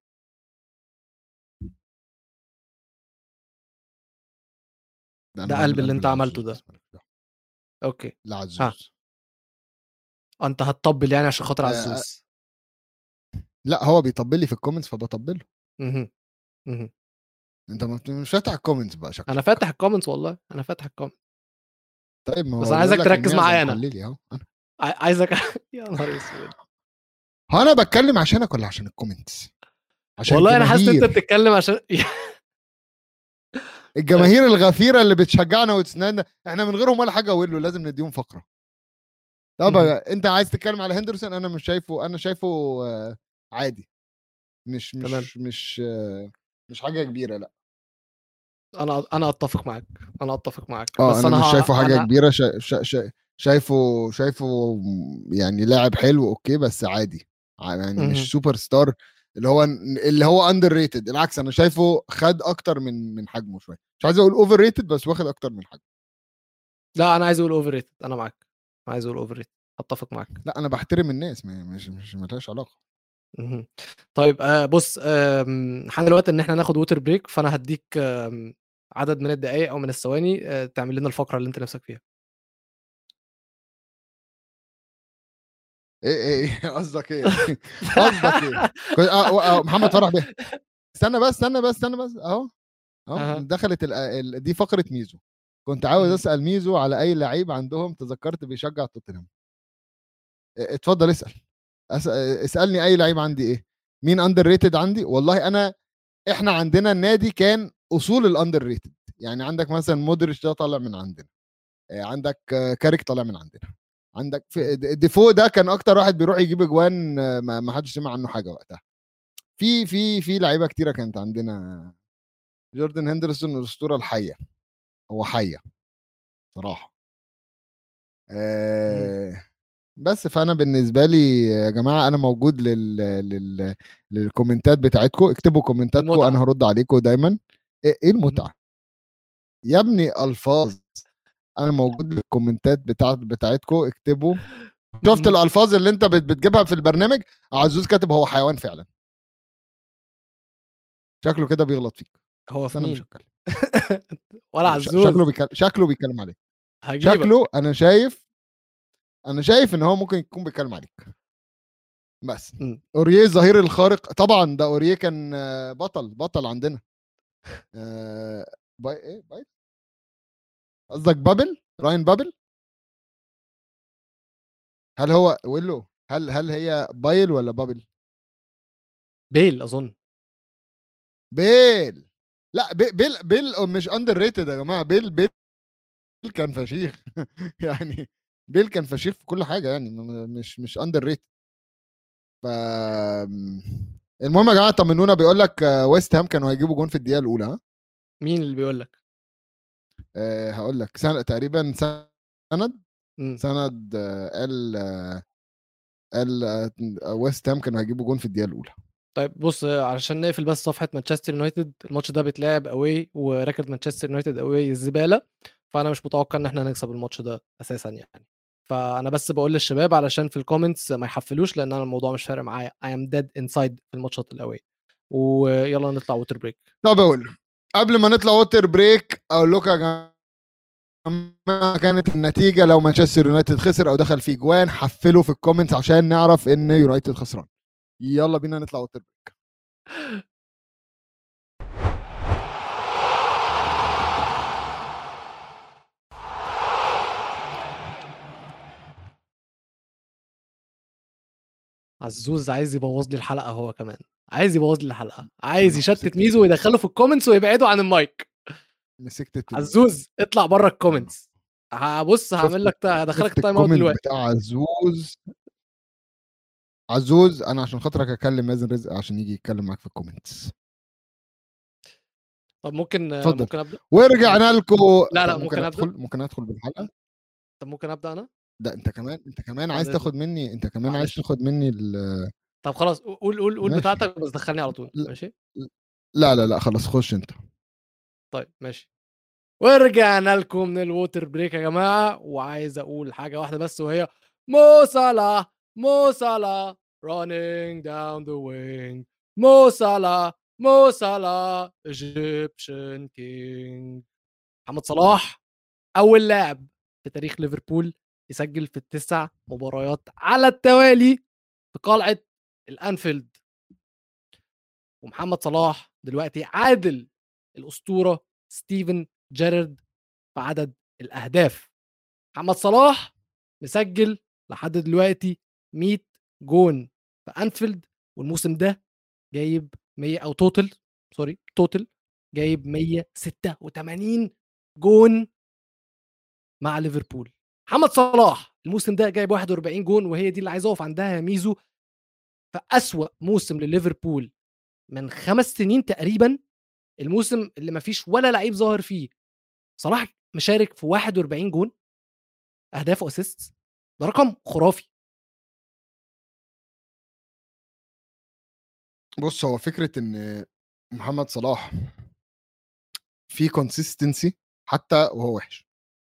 أنا ده بعمل قلب اللي انت لعزوز عملته ده. بس مالكش دعوة. اوكي لعزوز انت هتطبل يعني عشان خاطر آه، عزوز لا هو بيطبل لي في الكومنتس فبطبله مهم. مهم. انت ما بت- مش فاتح الكومنتس بقى شكلك انا فاتح الكومنتس والله انا فاتح الكومنتس طيب ما هو بس أنا عايزك بيقول لك تركز المعزة معايا أنا. محللي اهو أنا- عاي- عايزك يا نهار اسود هو انا بتكلم عشانك ولا عشان الكومنتس عشان والله انا حاسس ان انت الجماهير. بتتكلم عشان الجماهير الغفيره اللي بتشجعنا وتسندنا احنا من غيرهم ولا حاجه اقول له لازم نديهم فقره طب مهم. انت عايز تتكلم على هندرسون انا مش شايفه انا شايفه آه، عادي مش مش تمام. مش آه، مش حاجه كبيره لا انا انا اتفق معاك انا اتفق معاك اه بس انا, مش ه- شايفه حاجه أنا- كبيره شا... شا... شا... شايفه شايفه يعني لاعب حلو اوكي بس عادي يعني مهم. مش سوبر ستار اللي هو اللي هو اندر ريتد العكس انا شايفه خد اكتر من من حجمه شويه مش عايز اقول اوفر ريتد بس واخد اكتر من حجمه لا انا عايز اقول اوفر ريتد انا معاك أنا عايز اقول اوفر ريتد اتفق معاك لا انا بحترم الناس ما- مش مش ملهاش علاقه مهم. طيب آه بص آم، حان الوقت ان احنا ناخد ووتر بريك فانا هديك آم، عدد من الدقائق او من الثواني آه تعمل لنا الفقره اللي انت نفسك فيها ايه ايه ايه قصدك ايه قصدك ايه كنت- آه، آه، محمد فرح بيه استنى بس استنى بس استنى بس اهو اهو أها. دخلت ال... ال... دي فقره ميزو كنت عاوز مم. اسال ميزو على اي لعيب عندهم تذكرت بيشجع توتنهام اه، اتفضل اسال أس... اسالني اي لعيب عندي ايه مين اندر ريتد عندي والله انا احنا عندنا النادي كان اصول الاندر ريتد يعني عندك مثلا مودريتش ده طالع من عندنا اه، عندك اه، كاريك طالع من عندنا عندك في د- ديفو ده كان اكتر واحد بيروح يجيب اجوان اه، ما ما حدش سمع عنه حاجه وقتها في في في لعيبه كتيره كانت عندنا جوردن هندرسون الاسطوره الحيه هو حيه صراحه آه بس فانا بالنسبه لي يا جماعه انا موجود لل لل للكومنتات بتاعتكم اكتبوا كومنتاتكم المتعة. انا هرد عليكم دايما ايه إيه المتعه يا ابني الفاظ انا موجود للكومنتات بتاعت بتاعتكم اكتبوا شفت مم. الالفاظ اللي انت بت- بتجيبها في البرنامج عزوز كاتب هو حيوان فعلا شكله كده بيغلط فيك هو بس في انا مش مين هتكلم ولا ش- عزوز شكله بيكلم شكله بيتكلم عليك هجيبك شكله انا شايف انا شايف ان هو ممكن يكون بيتكلم عليك بس مم. اوريه الظهير الخارق طبعا ده اوريه كان آه، بطل بطل عندنا آه، باي ايه باي قصدك بابل راين بابل هل هو ويلو هل هل هي بايل ولا بابل بيل اظن بيل لا بي- بيل بيل مش اندر ريتد يا جماعه بيل بيل كان فشيخ يعني بيل كان فشيخ في كل حاجه يعني م- م- مش مش اندر ريتد ف المهم يا جماعه طمنونا بيقول لك آه، ويست هام كانوا هيجيبوا جون في الدقيقه الاولى ها مين اللي بيقول لك آه هقول لك سنة تقريبا سند مم. سند آه، قال آه، قال آه، ويست هام كانوا هيجيبوا جون في الدقيقه الاولى طيب بص علشان نقفل بس صفحه مانشستر يونايتد الماتش ده بيتلعب اواي وريكورد مانشستر يونايتد اواي الزباله فانا مش متوقع ان احنا هنكسب الماتش ده اساسا يعني فانا بس بقول للشباب علشان في الكومنتس ما يحفلوش لان انا الموضوع مش فارق معايا اي ام ديد انسايد في الماتشات الاواي ويلا نطلع ووتر بريك طب اقول قبل ما نطلع ووتر بريك اقول لكم يا جماعه كانت النتيجه لو مانشستر يونايتد خسر او دخل فيه جوان حفلوا في الكومنتس عشان نعرف ان يونايتد خسران يلا بينا نطلع ووتر بريك عزوز عايز يبوظ لي الحلقه هو كمان عايز يبوظ لي الحلقه عايز أنا يشتت مسكت ميزو ويدخله في الكومنتس ويبعده عن المايك مسكت التليفون. عزوز اطلع بره الكومنتس هبص هعمل شفت- لك هدخلك شفت التايم اوت الكومنت دلوقتي بتاع عزوز عزوز انا عشان خاطرك اكلم مازن رزق عشان يجي يتكلم معاك في الكومنتس طب ممكن اتفضل. ممكن ابدا ورجعنا لكم لا، لا، طب ممكن أبدأ؟ ادخل ممكن ادخل بالحلقه طب ممكن ابدا انا ده انت كمان انت كمان عايز بعد تاخد مني انت كمان عايز معلش. تاخد مني ال... طب خلاص قول قول قول ماشي. بتاعتك بس دخلني على طول لا. ماشي لا لا لا خلاص خش انت طيب ماشي ورجعنا لكم من الووتر بريك يا جماعه وعايز اقول حاجه واحده بس وهي مو صلاح مو صلاح running down the wing مو صلاح مو صلاح Egyptian king محمد صلاح اول لاعب في تاريخ ليفربول يسجل في التسع مباريات على التوالي في قلعه الانفيلد ومحمد صلاح دلوقتي عادل الاسطوره ستيفن جيرارد في عدد الاهداف محمد صلاح مسجل لحد دلوقتي 100 جون في انفيلد والموسم ده جايب 100 او توتال سوري توتال جايب 186 جون مع ليفربول محمد صلاح الموسم ده جايب 41 جون وهي دي اللي عايز اقف عندها يا ميزو في اسوأ موسم لليفربول من خمس سنين تقريبا الموسم اللي ما فيش ولا لعيب ظاهر فيه صلاح مشارك في 41 جون اهداف واسيست ده رقم خرافي بص هو فكره ان محمد صلاح في كونسيستنسي حتى وهو وحش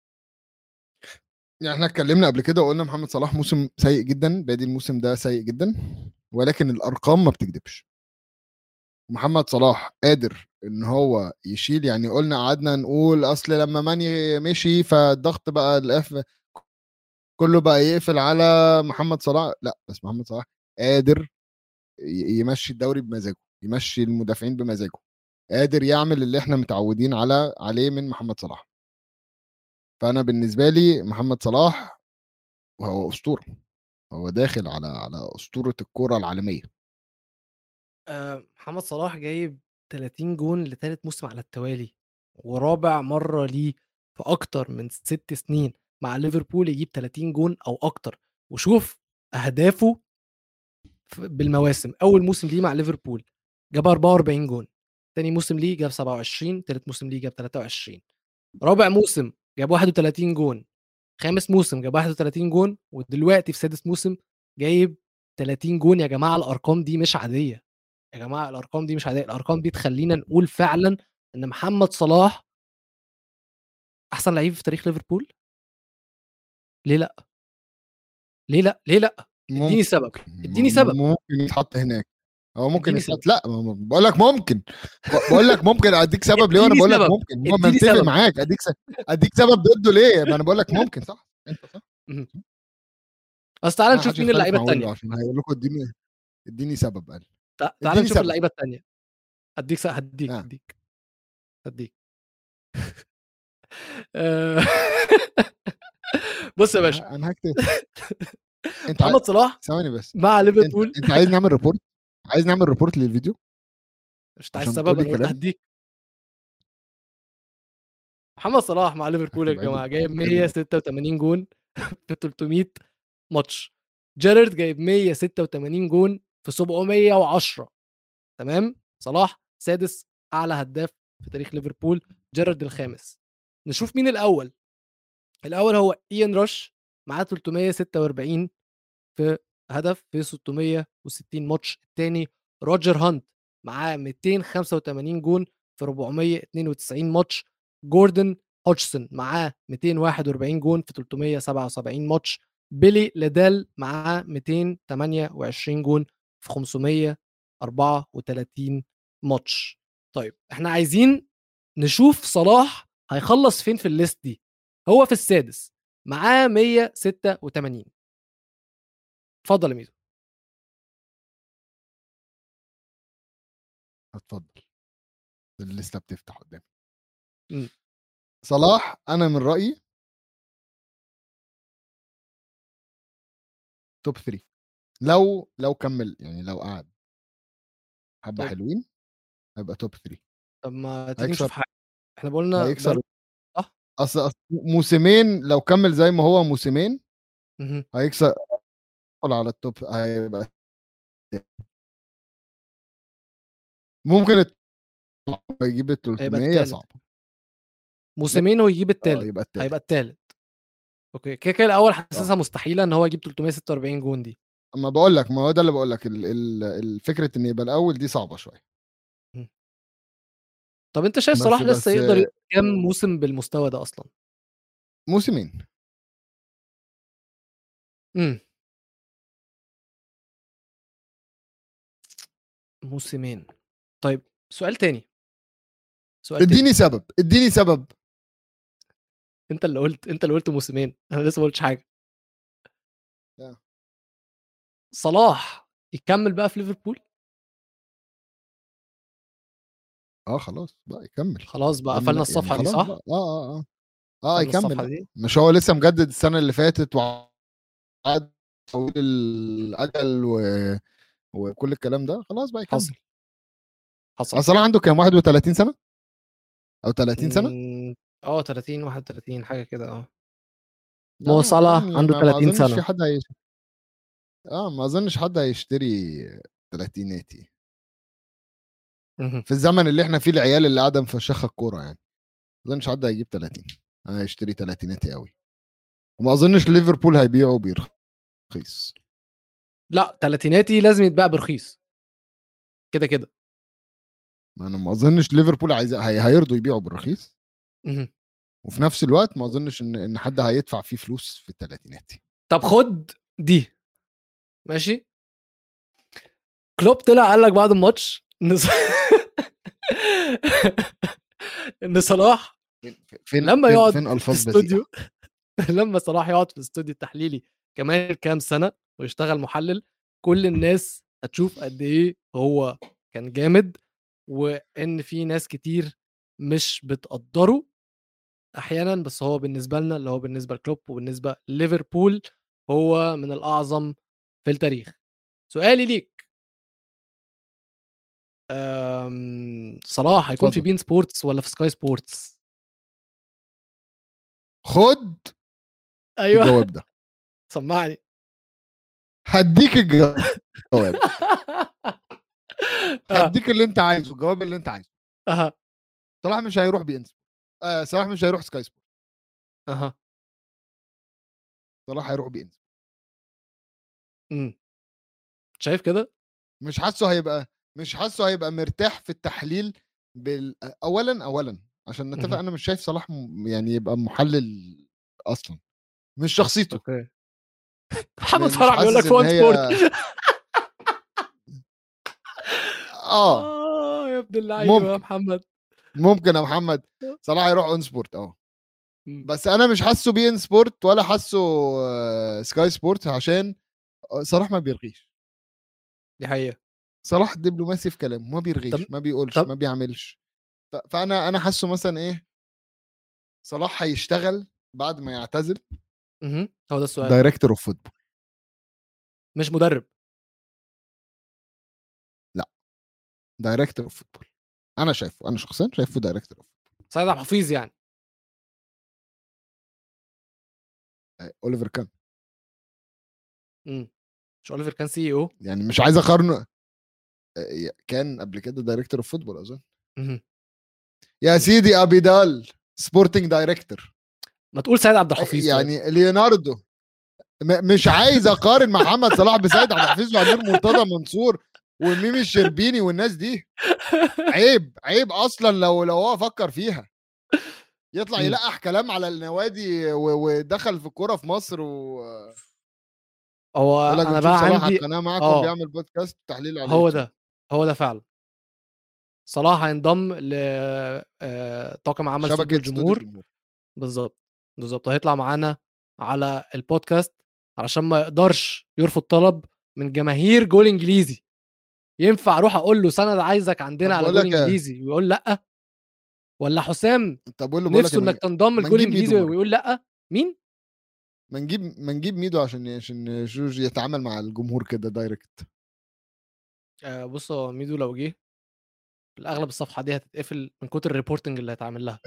يعني احنا اتكلمنا قبل كده وقلنا محمد صلاح موسم سيء جدا بادي الموسم ده سيء جدا ولكن الارقام ما بتكذبش محمد صلاح قادر ان هو يشيل يعني قلنا قعدنا نقول اصل لما ماني مشي فالضغط بقى الاف كله بقى يقفل على محمد صلاح لا بس محمد صلاح قادر ي- يمشي الدوري بمزاجه يمشي المدافعين بمزاجه قادر يعمل اللي احنا متعودين على عليه من محمد صلاح فانا بالنسبه لي محمد صلاح وهو اسطوره هو داخل على على اسطوره الكره العالميه آه، محمد صلاح جايب 30 جون لثالث موسم على التوالي ورابع مره ليه في اكتر من ست سنين مع ليفربول يجيب 30 جون او اكتر وشوف اهدافه في- بالمواسم اول موسم ليه مع ليفربول جاب 44 جون تاني موسم ليه جاب 27 تالت موسم ليه جاب 23 رابع موسم جاب 31 جون خامس موسم جاب 31 جون ودلوقتي في سادس موسم جايب 30 جون يا جماعه الارقام دي مش عاديه يا جماعه الارقام دي مش عاديه الارقام دي تخلينا نقول فعلا ان محمد صلاح احسن لعيب في تاريخ ليفربول ليه لا ليه لا ليه لا اديني ممكن سبب اديني سبب ممكن يتحط هناك هو ممكن اديني يتحط لا ما- ما- بقول لك ممكن ب- بقول لك ممكن اديك سبب ليه وانا اديني بقول لك سبب. ممكن هو اديني متفق سبب. معاك اديك س- اديك سبب ضده ليه ما انا بقول لك ممكن صح انت صح بس تعالى ما نشوف حدش مين يختلف اللعيبه مع ويلو الثانيه عشان هيقول لكم اديني اديني سبب قال تعالى اديني نشوف سبب. اللعيبه الثانيه اديك س- هديك آه. هديك هديك آه، بص يا باشا انا هكتب انت محمد صلاح ثواني بس مع انت, ليفربول انت عايز نعمل ريبورت عايز نعمل ريبورت للفيديو مش عايز عشان سبب تقولي انا قلت كلام؟ هديك محمد صلاح مع ليفربول يا هتبقى جماعه إيه؟ جايب هتبقى إيه؟ 186 جون في 300 ماتش جيرارد جايب 186 جون في 710 تمام صلاح سادس اعلى هداف في تاريخ ليفربول جيرارد الخامس نشوف مين الاول الاول هو ايان رش معاه 346 في هدف في 660 ماتش الثاني روجر هانت معاه 285 جون في 492 ماتش جوردن هوتشسون معاه 241 جون في 377 ماتش بيلي ليدال معاه 228 جون في 534 ماتش طيب احنا عايزين نشوف صلاح هيخلص فين في الليست دي هو في السادس معاه 186 اتفضل يا ميزو اتفضل الليسته بتفتح قدامي مم. صلاح انا من رايي توب 3 لو لو كمل يعني لو قعد حبه طيب. حلوين هيبقى توب 3 طب ما تيجي هيكسر نشوف حاجه احنا قلنا هيكسر بقى- صح؟ اصل أصل موسمين لو كمل زي ما هو موسمين مهم. هيكسر يدخل على التوب هيبقى ممكن الت- يجيب ال هيبقى 300 التالت. صعب موسمين ويجيب اه التالت يبقى التالت هيبقى التالت اوكي كده كده الاول حاسسها مستحيله ان هو يجيب 346 جون دي اما بقول لك ما هو ده اللي بقول لك ال- ال- الفكره ان يبقى الاول دي صعبه شويه طب انت شايف بس- صلاح لسه بس- يقدر يبقى كام موسم بالمستوى ده اصلا موسمين امم موسمين طيب سؤال تاني سؤال تاني اديني سبب اديني سبب انت اللي قلت انت اللي قلت موسمين انا لسه ما قلتش حاجه لا. صلاح يكمل بقى في ليفربول اه خلاص بقى يكمل خلاص بقى يعني قفلنا لا- الصفحه يعني دي خلاص صح؟ بقى. اه اه اه اه قفلنا يكمل الصفحه بقى. دي مش هو لسه مجدد السنه اللي فاتت وقعد طويل الاجل و... وكل الكلام ده خلاص بقى يكمل حصل حصل اصلا عنده كام 31 سنه او 30 سنه مم، اه 30 31 حاجه كده اه لا، مو صلاح يعني عنده ما- ما 30 اظنش سنة. في حد هيش... اه ما اظنش حد هيشتري تلاتيناتي مهم. في الزمن اللي احنا فيه العيال اللي قاعده مفشخه الكوره يعني ما اظنش حد هيجيب 30 هيشتري تلاتيناتي قوي وما اظنش ليفربول هيبيعه برخيص لا تلاتيناتي لازم يتباع برخيص كده كده ما انا ما اظنش ليفربول عايز هي... هيرضوا يبيعوا بالرخيص مهم. وفي نفس الوقت ما اظنش ان ان حد هيدفع فيه فلوس في الثلاثينات طب خد دي ماشي كلوب طلع قال لك بعد الماتش ان ص- ان صلاح فين لما فين- يقعد فين في الفاظ الاستوديو بذيئه لما صلاح يقعد في الاستوديو التحليلي كمان كام سنه ويشتغل محلل كل الناس هتشوف قد ايه هو كان جامد وان في ناس كتير مش بتقدره احيانا بس هو بالنسبه لنا اللي هو بالنسبه لكلوب وبالنسبه لليفربول هو من الاعظم في التاريخ سؤالي ليك أم... صلاح هيكون في اتفضل. بين سبورتس ولا في سكاي سبورتس خد ايوه الجواب ده سمعني هديك الجواب آه، هديك اللي انت عايزه الجواب اللي انت عايزه اها صلاح مش هيروح بي ان سبورت آه صلاح مش هيروح سكاي سبورت اها صلاح هيروح بي ان سبورت امم شايف كده مش حاسه هيبقى مش حاسه هيبقى مرتاح في التحليل بال... اولا اولا عشان نتفق مهم. انا مش شايف صلاح م... يعني يبقى محلل اصلا مش شخصيته اوكي محمد مش فرح بيقول لك حاسس فون إن هي- سبورت اه اه يا ابن اللعيبه يا ممكن. محمد ممكن يا محمد صلاح يروح اون سبورت اه مم. بس انا مش حاسه بي ان سبورت ولا حاسه آه، سكاي سبورت عشان صلاح ما بيرغيش دي حقيقه صلاح دبلوماسي في كلامه ما بيرغيش طب- ما بيقولش طب- ما بيعملش ف- فانا انا حاسه مثلا ايه صلاح هيشتغل بعد ما يعتزل مهم. هو ده السؤال دايركتور اوف فوتبول مش مدرب دايركتور اوف فوتبول انا شايفه انا شخصيا شايفه دايركتور اوف سيد عبد الحفيظ يعني اوليفر كان مم. مش اوليفر كان سي او يعني مش عايز اقارنه آه، كان قبل كده دايركتور اوف فوتبول اظن يا سيدي ابيدال سبورتنج دايركتور ما تقول سيد عبد الحفيظ طيب. يعني ليوناردو م- مش عايز اقارن مع محمد صلاح بسيد عبد الحفيظ وامير مرتضى منصور وميمي الشربيني والناس دي عيب عيب اصلا لو لو هو فكر فيها يطلع مم. يلقح كلام على النوادي و- ودخل في الكوره في مصر و هو يقول لك انا بنشوف بقى صلاح على عندي القناه معاكم آه. بيعمل بودكاست تحليل على هو اليوتيوب. ده هو ده فعلا صلاح هينضم ل آه، طاقم عمل استوديو شبكه استوديو الجمهور الجمهور بالظبط بالظبط هيطلع معانا على البودكاست علشان ما يقدرش يرفض طلب من جماهير جول انجليزي ينفع اروح اقول له سند عايزك عندنا طب على بقول جول لك إيه؟ انجليزي ويقول لا ولا حسام طب بقول له بقول لك نفسه إيه، ما انك تنضم ما لجول نجيب ميدو انجليزي مرة. ويقول لا مين ما نجيب ما نجيب ميدو عشان عشان جورج يتعامل مع الجمهور كده دايركت آه بص هو ميدو لو جه في الاغلب الصفحه دي هتتقفل من كتر الريبورتنج اللي هيتعمل لها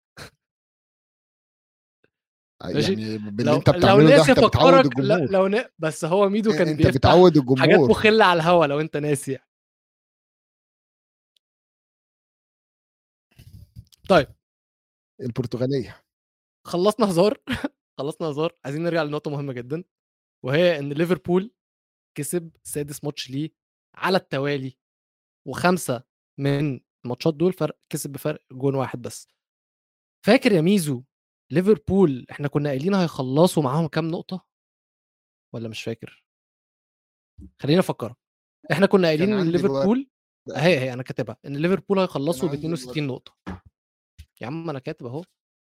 ماشي. يعني باللي لو انت لو بتعمله ده ناسي انت بتعود افكرك لا الجمهور لو ن... بس هو ميدو كان انت بيفتح بتعود حاجات الجمهور مخله على الهوا لو انت ناسي يعني. طيب البرتغاليه خلصنا هزار خلصنا هزار عايزين نرجع لنقطه مهمه جدا وهي ان ليفربول كسب سادس ماتش ليه على التوالي وخمسه من الماتشات دول فرق كسب بفرق جون واحد بس فاكر يا ميزو ليفربول احنا كنا قايلين هيخلصوا معاهم كام نقطه ولا مش فاكر خلينا افكرك احنا كنا قايلين ان عندي ليفربول الورق. اهي اهي انا كاتبها ان ليفربول هيخلصوا ب عندي 62 نقطه يا عم انا كاتب اهو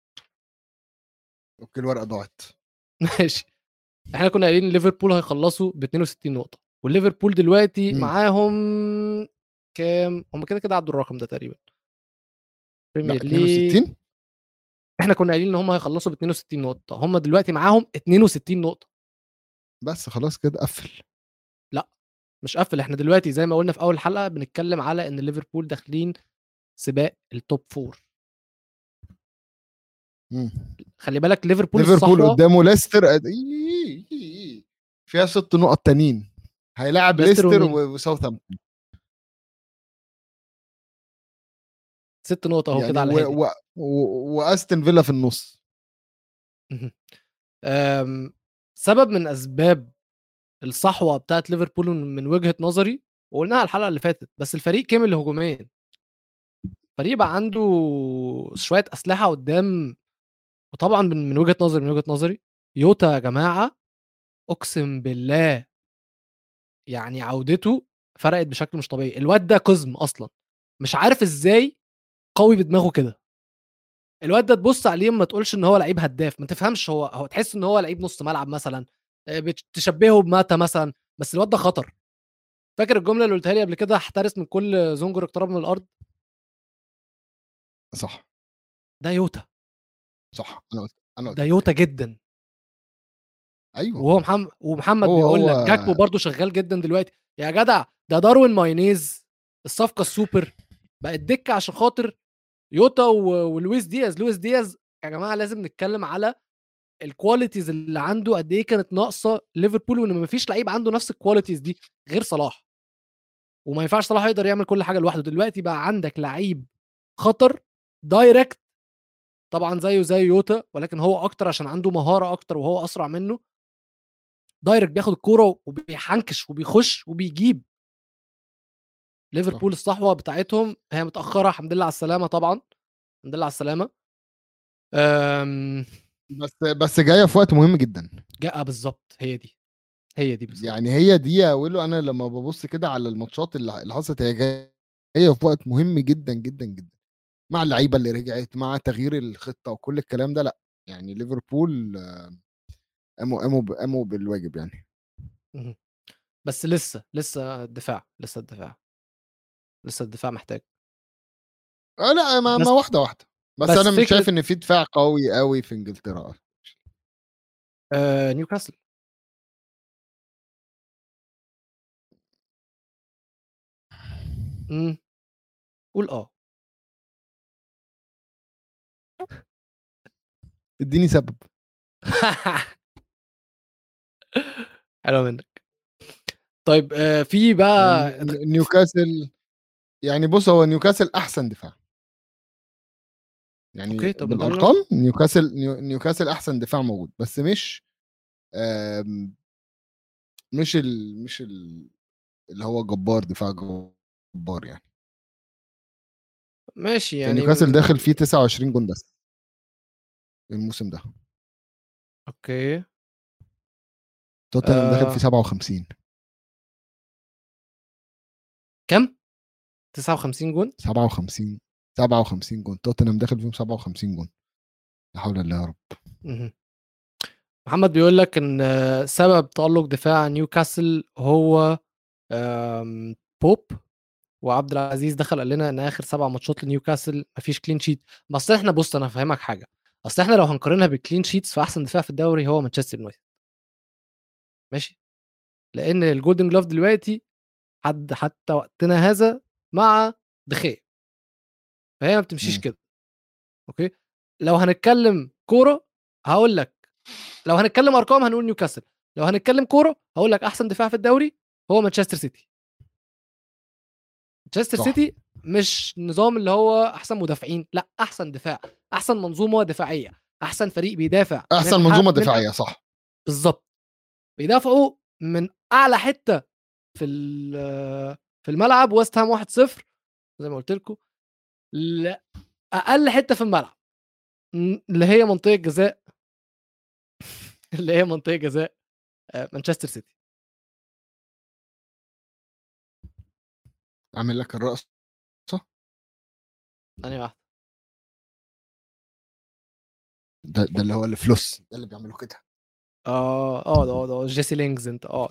اوكي الورقه ضاعت ماشي احنا كنا قايلين ان ليفربول هيخلصوا ب 62 نقطه والليفربول دلوقتي مم. معاهم كام هم كده كده عدوا الرقم ده تقريبا لا بريمير ليج 62 احنا كنا قايلين ان هم هيخلصوا ب 62 نقطه هم دلوقتي معاهم 62 نقطه بس خلاص كده قفل مش قفل احنا دلوقتي زي ما قلنا في اول حلقه بنتكلم على ان ليفربول داخلين سباق التوب فور مم. خلي بالك ليفربول ليفربول الصحوة قدامه ليستر قد- إيه- إيه- إيه. فيها ست نقط تانيين هيلاعب ليستر ليستر ومين؟ و- وساوثهامبتون ست نقط اهو يعني كده على و... الهادي و... و... واستن فيلا في النص أم، سبب من اسباب الصحوه بتاعت ليفربول من وجهه نظري وقلناها الحلقه اللي فاتت بس الفريق كمل هجوميا الفريق بقى عنده شويه اسلحه قدام وطبعا من من وجهه نظري من وجهه نظري يوتا يا جماعه اقسم بالله يعني عودته فرقت بشكل مش طبيعي الواد ده قزم اصلا مش عارف ازاي قوي بدماغه كده الواد ده تبص عليه ما تقولش ان هو لعيب هداف ما تفهمش هو هو تحس ان هو لعيب نص ملعب مثلا آه، بتشبهه بماتا مثلا بس الواد ده خطر فاكر الجمله اللي قلتها لي قبل كده احترس من كل زنجر اقترب من الارض صح ده يوتا صح انا قلت انا قلت ده يوتا جدا ايوه وهو محمد ومحمد هو- بيقول هو- لك جاكبو برضه شغال جدا دلوقتي يا جدع ده داروين مايونيز الصفقه السوبر بقت دكه عشان خاطر يوتا و- ولويس دياز لويس دياز يا جماعه لازم نتكلم على الكواليتيز اللي عنده قد ايه كانت ناقصه ليفربول وان ما فيش لعيب عنده نفس الكواليتيز دي غير صلاح وما ينفعش صلاح يقدر يعمل كل حاجه لوحده دلوقتي بقى عندك لعيب خطر دايركت طبعا زيه زي يوتا ولكن هو اكتر عشان عنده مهاره اكتر وهو اسرع منه دايركت بياخد الكوره وبيحنكش وبيخش وبيجيب ليفربول الصحوه بتاعتهم هي متاخره الحمد لله على السلامه طبعا الحمد لله على السلامه أم... بس بس جايه في وقت مهم جدا جاء بالظبط هي دي هي دي بالظبط يعني هي دي يا ويلو انا لما ببص كده على الماتشات اللي اللي حصلت هي جايه في وقت مهم جدا جدا جدا مع اللعيبه اللي رجعت مع تغيير الخطه وكل الكلام ده لا يعني ليفربول آه، قاموا قاموا ب- قاموا بالواجب يعني مهم. بس لسه لسه الدفاع لسه الدفاع لسه الدفاع محتاج آه لا ما, بس- ما واحده واحده بس, بس انا مش فكرة- شايف ان في دفاع قوي قوي في انجلترا آه نيوكاسل امم قول اه اديني سبب حلو منك طيب آه في بقى يعني نيوكاسل يعني بص هو نيوكاسل احسن دفاع يعني أوكي، طب نقول- بالارقام نيوكاسل نيو- نيوكاسل احسن دفاع موجود بس مش آم، مش ال مش ال اللي هو جبار دفاع جبار يعني, ماشي يعني يعني نيوكاسل داخل فيه 29 جون بس الموسم ده اوكي توتنهام داخل آه. فيه 57 كم 59 جون 57 57 جون توتنهام داخل فيهم 57 جون لا حول الله يا رب مهم. محمد بيقول لك ان آه، سبب تألق دفاع نيوكاسل هو آم، بوب وعبد العزيز دخل قال لنا ان اخر سبع ماتشات لنيوكاسل مفيش كلين شيت بس احنا بص انا هفهمك حاجه اصل احنا لو هنقارنها بالكلين شيتس فاحسن دفاع في الدوري هو مانشستر يونايتد ماشي لان الجولدن جلوف دلوقتي حد حتى وقتنا هذا مع دخيا فهي ما بتمشيش مم. كده اوكي لو هنتكلم كوره هقول لك لو هنتكلم ارقام هنقول نيوكاسل لو هنتكلم كوره هقول لك احسن دفاع في الدوري هو مانشستر سيتي مانشستر صح. سيتي مش نظام اللي هو احسن مدافعين لا احسن دفاع احسن منظومه دفاعيه احسن فريق بيدافع احسن من منظومه حق- من- دفاعيه صح بالظبط بيدافعوا من اعلى حته في ال- في الملعب ويست هام 1-0 زي ما قلت لكم لاقل حته في الملعب م- اللي هي منطقه جزاء اللي هي منطقه جزاء آه، مانشستر سيتي اعمل لك الرقص ثانيه واحده ده, ده اللي هو الفلوس ده اللي بيعملوا كده اه اه ده ده جيسي لينجز انت اه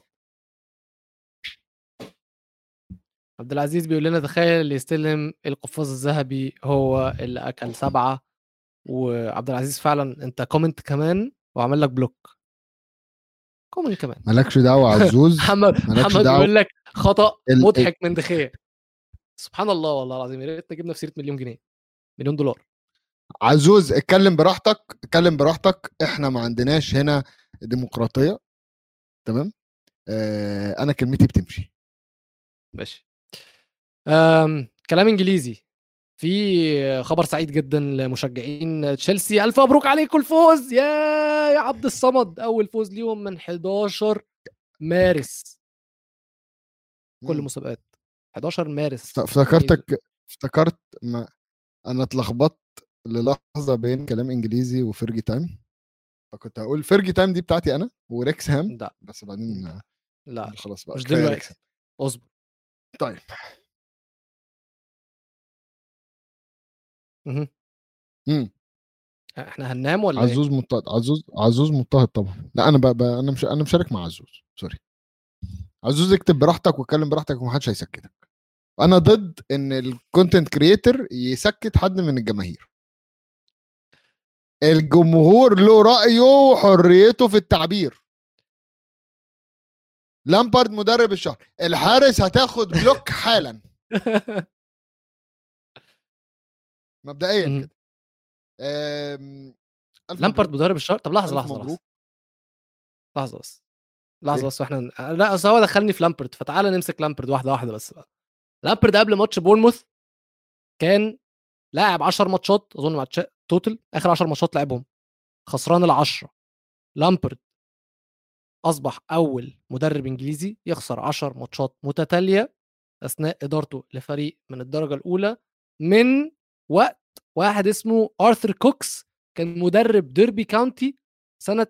عبد العزيز بيقول لنا تخيل اللي يستلم القفاز الذهبي هو اللي اكل سبعه وعبد العزيز فعلا انت كومنت كمان وعمل لك بلوك كومنت كمان مالكش دعوه عزوز محمد مالكش محمد دعوة. بيقول لك خطا ال- مضحك من دخيه سبحان الله والله العظيم يا ريتنا جبنا في سيره مليون جنيه مليون دولار عزوز اتكلم براحتك اتكلم براحتك احنا ما عندناش هنا ديمقراطيه تمام آه انا كلمتي بتمشي ماشي أم... كلام انجليزي في خبر سعيد جدا لمشجعين تشيلسي الف مبروك عليكم الفوز يا يا عبد الصمد اول فوز ليهم من 11 مارس كل مم. المسابقات 11 مارس افت- افتكرتك افتكرت ما انا اتلخبطت للحظه بين كلام انجليزي وفرجي تايم فكنت هقول فرجي تايم دي بتاعتي انا وريكس هام لا بس بعدين لا. لا خلاص بقى مش كفاية دلوقتي. ريكس هام. اصبر طيب مهم. مم. احنا هننام ولا إيه؟ عزوز مضطهد عزوز عزوز مضطهد طبعا لا انا بقى, بقى انا مش انا مشارك مع عزوز سوري عزوز اكتب براحتك واتكلم براحتك ومحدش هيسكتك انا ضد ان الكونتنت كريتور يسكت حد من الجماهير الجمهور له رايه وحريته في التعبير لامبارد مدرب الشهر الحارس هتاخد بلوك حالا مبدئيا مهم. كده أم، ألف لامبارد مبروك. مدرب الشهر طب لحظه ألف لحظه لحظه مبروك. لحظه بس لحظه إيه؟ بس واحنا لا اصل هو دخلني في لامبرد فتعالى نمسك لامبرد واحده واحده بس بقى لامبرد قبل ماتش بورنموث كان لاعب 10 ماتشات اظن ماتش توتال اخر 10 ماتشات لعبهم خسران العشرة لامبرد اصبح اول مدرب انجليزي يخسر 10 ماتشات متتاليه اثناء ادارته لفريق من الدرجه الاولى من وقت واحد اسمه ارثر كوكس كان مدرب ديربي كاونتي سنه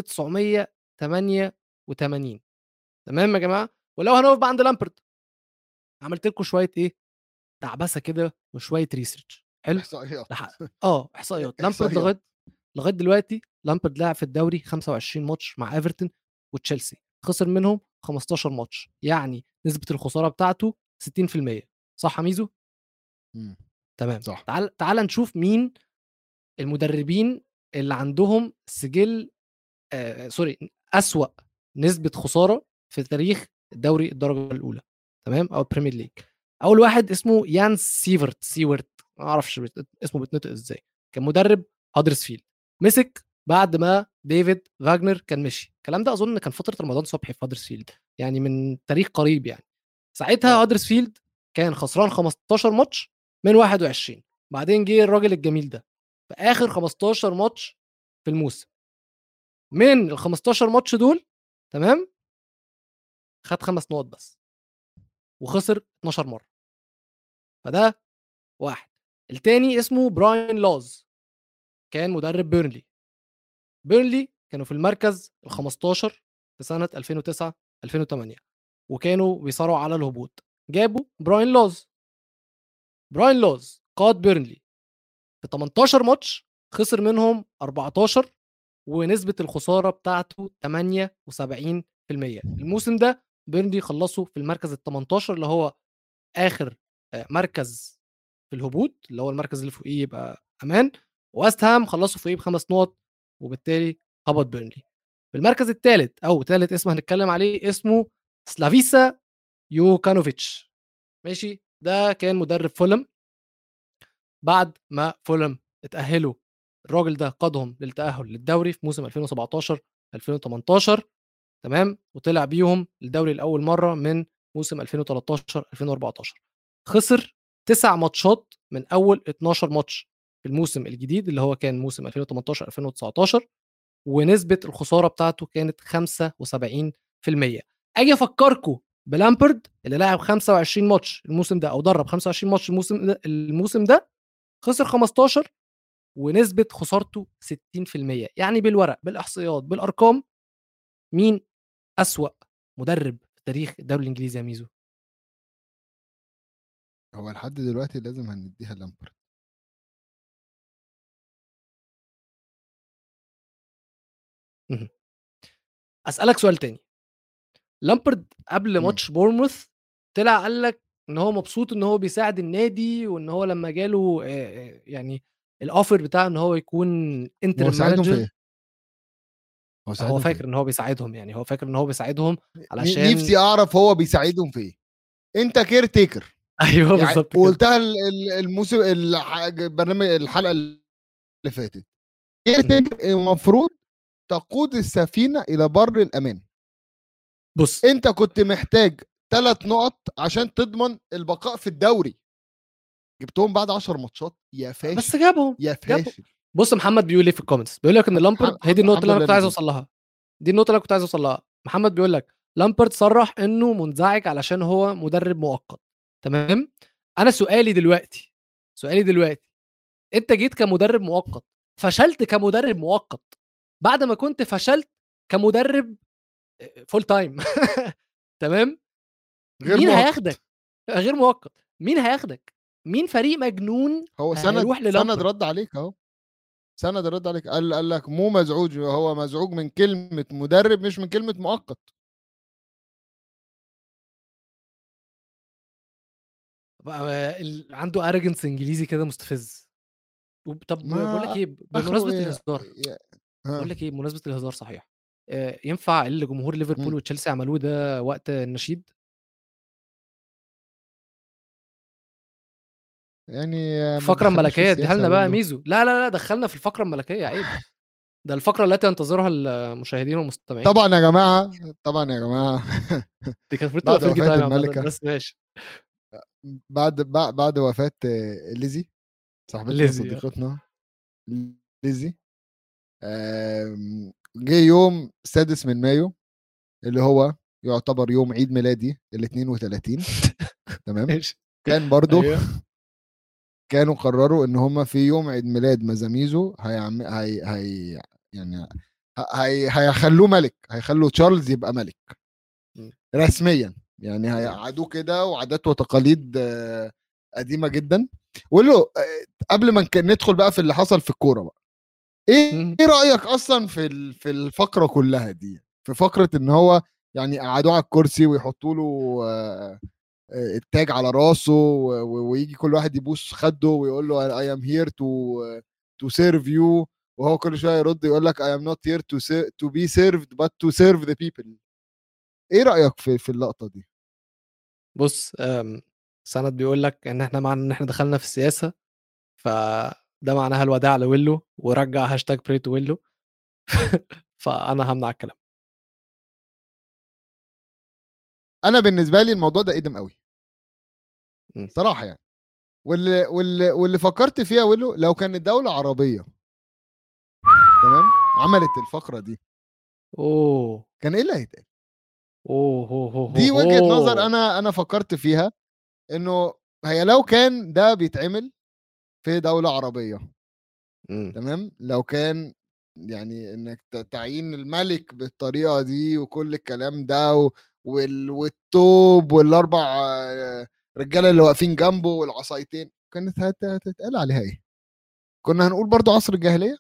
1988 تمام يا جماعه ولو هنقف بقى عند لامبرد عملت لكم شويه ايه تعبسه كده وشويه ريسيرش حلو احصائيات لح- اه احصائيات لامبرد إحصائيات. لغايه لغايه دلوقتي لامبرد لعب في الدوري 25 ماتش مع ايفرتون وتشيلسي خسر منهم 15 ماتش يعني نسبه الخساره بتاعته 60% صح يا ميزو مم. تمام صح. تعال تعال نشوف مين المدربين اللي عندهم سجل آه سوري اسوا نسبه خساره في تاريخ الدوري الدرجه الاولى تمام او البريمير ليج اول واحد اسمه يانس سيفرت سيورت ما اعرفش بت- اسمه بيتنطق ازاي كان مدرب هادرسفيلد مسك بعد ما ديفيد فاجنر كان مشي الكلام ده اظن كان فتره رمضان صبحي في هادرسفيلد يعني من تاريخ قريب يعني ساعتها آه. هادرسفيلد كان خسران 15 ماتش من 21 بعدين جه الراجل الجميل ده في اخر 15 ماتش في الموسم من ال 15 ماتش دول تمام خد خمس نقط بس وخسر 12 مره فده واحد التاني اسمه براين لوز كان مدرب بيرنلي بيرنلي كانوا في المركز ال 15 في سنه 2009 2008 وكانوا بيصارعوا على الهبوط جابوا براين لوز براين لوز قاد بيرنلي في 18 ماتش خسر منهم 14 ونسبة الخسارة بتاعته 78% الموسم ده بيرنلي خلصوا في المركز ال 18 اللي هو آخر آه، مركز في الهبوط اللي هو المركز اللي فوقيه يبقى أمان واست هام خلصوا فوقيه بخمس نقط وبالتالي هبط بيرنلي في المركز الثالث او ثالث اسم هنتكلم عليه اسمه سلافيسا يوكانوفيتش ماشي ده كان مدرب فولم بعد ما فولم اتأهلوا الراجل ده قادهم للتأهل للدوري في موسم 2017 2018 تمام وطلع بيهم الدوري لأول مرة من موسم 2013 2014 خسر تسع ماتشات من أول 12 ماتش في الموسم الجديد اللي هو كان موسم 2018 2019 ونسبة الخسارة بتاعته كانت 75% اجي افكركم بلامبرد اللي لعب 25 ماتش الموسم ده او درب 25 ماتش الموسم ده الموسم ده خسر 15 ونسبه خسارته 60% يعني بالورق بالاحصائيات بالارقام مين أسوأ مدرب في تاريخ الدوري الانجليزي يا ميزو هو لحد دلوقتي لازم هنديها لامبرد اسالك سؤال تاني لامبرد قبل إمم. ماتش بورموث طلع قال لك ان هو مبسوط ان هو بيساعد النادي وان هو لما جاله يعني الاوفر بتاع ان هو يكون انتر هو ساعدهم في مانجر ايه؟ هو هو ساعدهم في فاكر ايه؟ ان هو بيساعدهم يعني هو فاكر ان هو بيساعدهم ن- علشان نفسي اعرف هو بيساعدهم في ايه انت كير تيكر ايوه يعني بالظبط كده وقلتها ال- ال- الموسم الح- البرنامج الحلقه اللي فاتت كير مهم. تيكر المفروض تقود السفينه الى بر الامان بص انت كنت محتاج ثلاث نقط عشان تضمن البقاء في الدوري جبتهم بعد 10 ماتشات يا فاشل بس جابهم يا جابهم. فاشل بص محمد بيقول ايه في الكومنتس بيقول لك ان لامبرد هي دي النقطه الحمد اللي انا لله كنت عايز نزل. اوصل لها دي النقطه اللي انا كنت عايز اوصل لها محمد بيقول لك لامبرد صرح انه منزعج علشان هو مدرب مؤقت تمام انا سؤالي دلوقتي سؤالي دلوقتي انت جيت كمدرب مؤقت فشلت كمدرب مؤقت بعد ما كنت فشلت كمدرب فول تايم تمام غير مين مؤقت. هياخدك غير مؤقت مين هياخدك مين فريق مجنون هو سند هيروح سند للامبرد رد عليك اهو سند رد عليك قال قال لك مو مزعوج هو مزعوج من كلمه مدرب مش من كلمه مؤقت بقى ال- عنده ارجنس انجليزي كده مستفز وب- طب ما بقول لك ايه آخره بمناسبه إيه؟ الهزار يا- ها. بقول لك ايه بمناسبه الهزار صحيح آه، ينفع اللي جمهور ليفربول مم. وتشيلسي عملوه ده وقت النشيد يعني ما الفقره تدخلناش في الملكيه اديها السياسة لنا بقى برضه. ميزو لا لا لا دخلنا في الفقره الملكيه عيب ده الفقره التي ينتظرها المشاهدين والمستمعين طبعا يا جماعه طبعا يا جماعه دي كانت المفروض بعد تبقى فيرجي وفاة تايم عامة، الملكة. بس ماشي بعد بعد بعد وفاه آه، ليزي صاحبتنا ليزي، آه. صديقتنا ليزي آم، جه يوم السادس من مايو اللي هو يعتبر يوم عيد ميلادي ال 32 تمام ماشي كان برضو أيوه. كانوا قرروا ان هم في يوم عيد ميلاد مزاميزو هيعم... هي... هي... يعني ه- هي... هيخلوه ملك هيخلوا تشارلز يبقى ملك م. رسميا يعني هيقعدوه كده وعادات وتقاليد آه، قديمه جدا وقول له آه، قبل ما نك- ندخل بقى في اللي حصل في الكوره بقى ايه مم. ايه رايك اصلا في ال- في الفقره كلها دي في فقره ان هو يعني قعدوه على الكرسي ويحطوا له آه، آه، التاج على راسه و- و- ويجي كل واحد يبوس خده ويقول له I am here to to serve you وهو كل شويه يرد يقول لك I am not here to ser- to be served but to serve the people ايه رايك في في اللقطه دي بص آم، سند بيقول لك ان احنا معنى ان احنا دخلنا في السياسه فده معناها الوداع لويلو ورجع هاشتاج بري تو ويلو فانا همنع الكلام انا بالنسبه لي الموضوع ده قدم قوي م. صراحه يعني واللي واللي واللي فكرت فيها ويلو لو كانت دوله عربيه تمام عملت الفقره دي اوه كان ايه اللي هيتقال اوه هو هو دي وجهه نظر هو. انا انا فكرت فيها انه هي لو كان ده بيتعمل في دوله عربيه مم. تمام لو كان يعني انك ت- تعيين الملك بالطريقه دي وكل الكلام ده و... وال... والتوب والاربع آه، رجاله اللي واقفين جنبه والعصايتين كانت هت... هتتقال عليها ايه كنا هنقول برضو عصر الجاهليه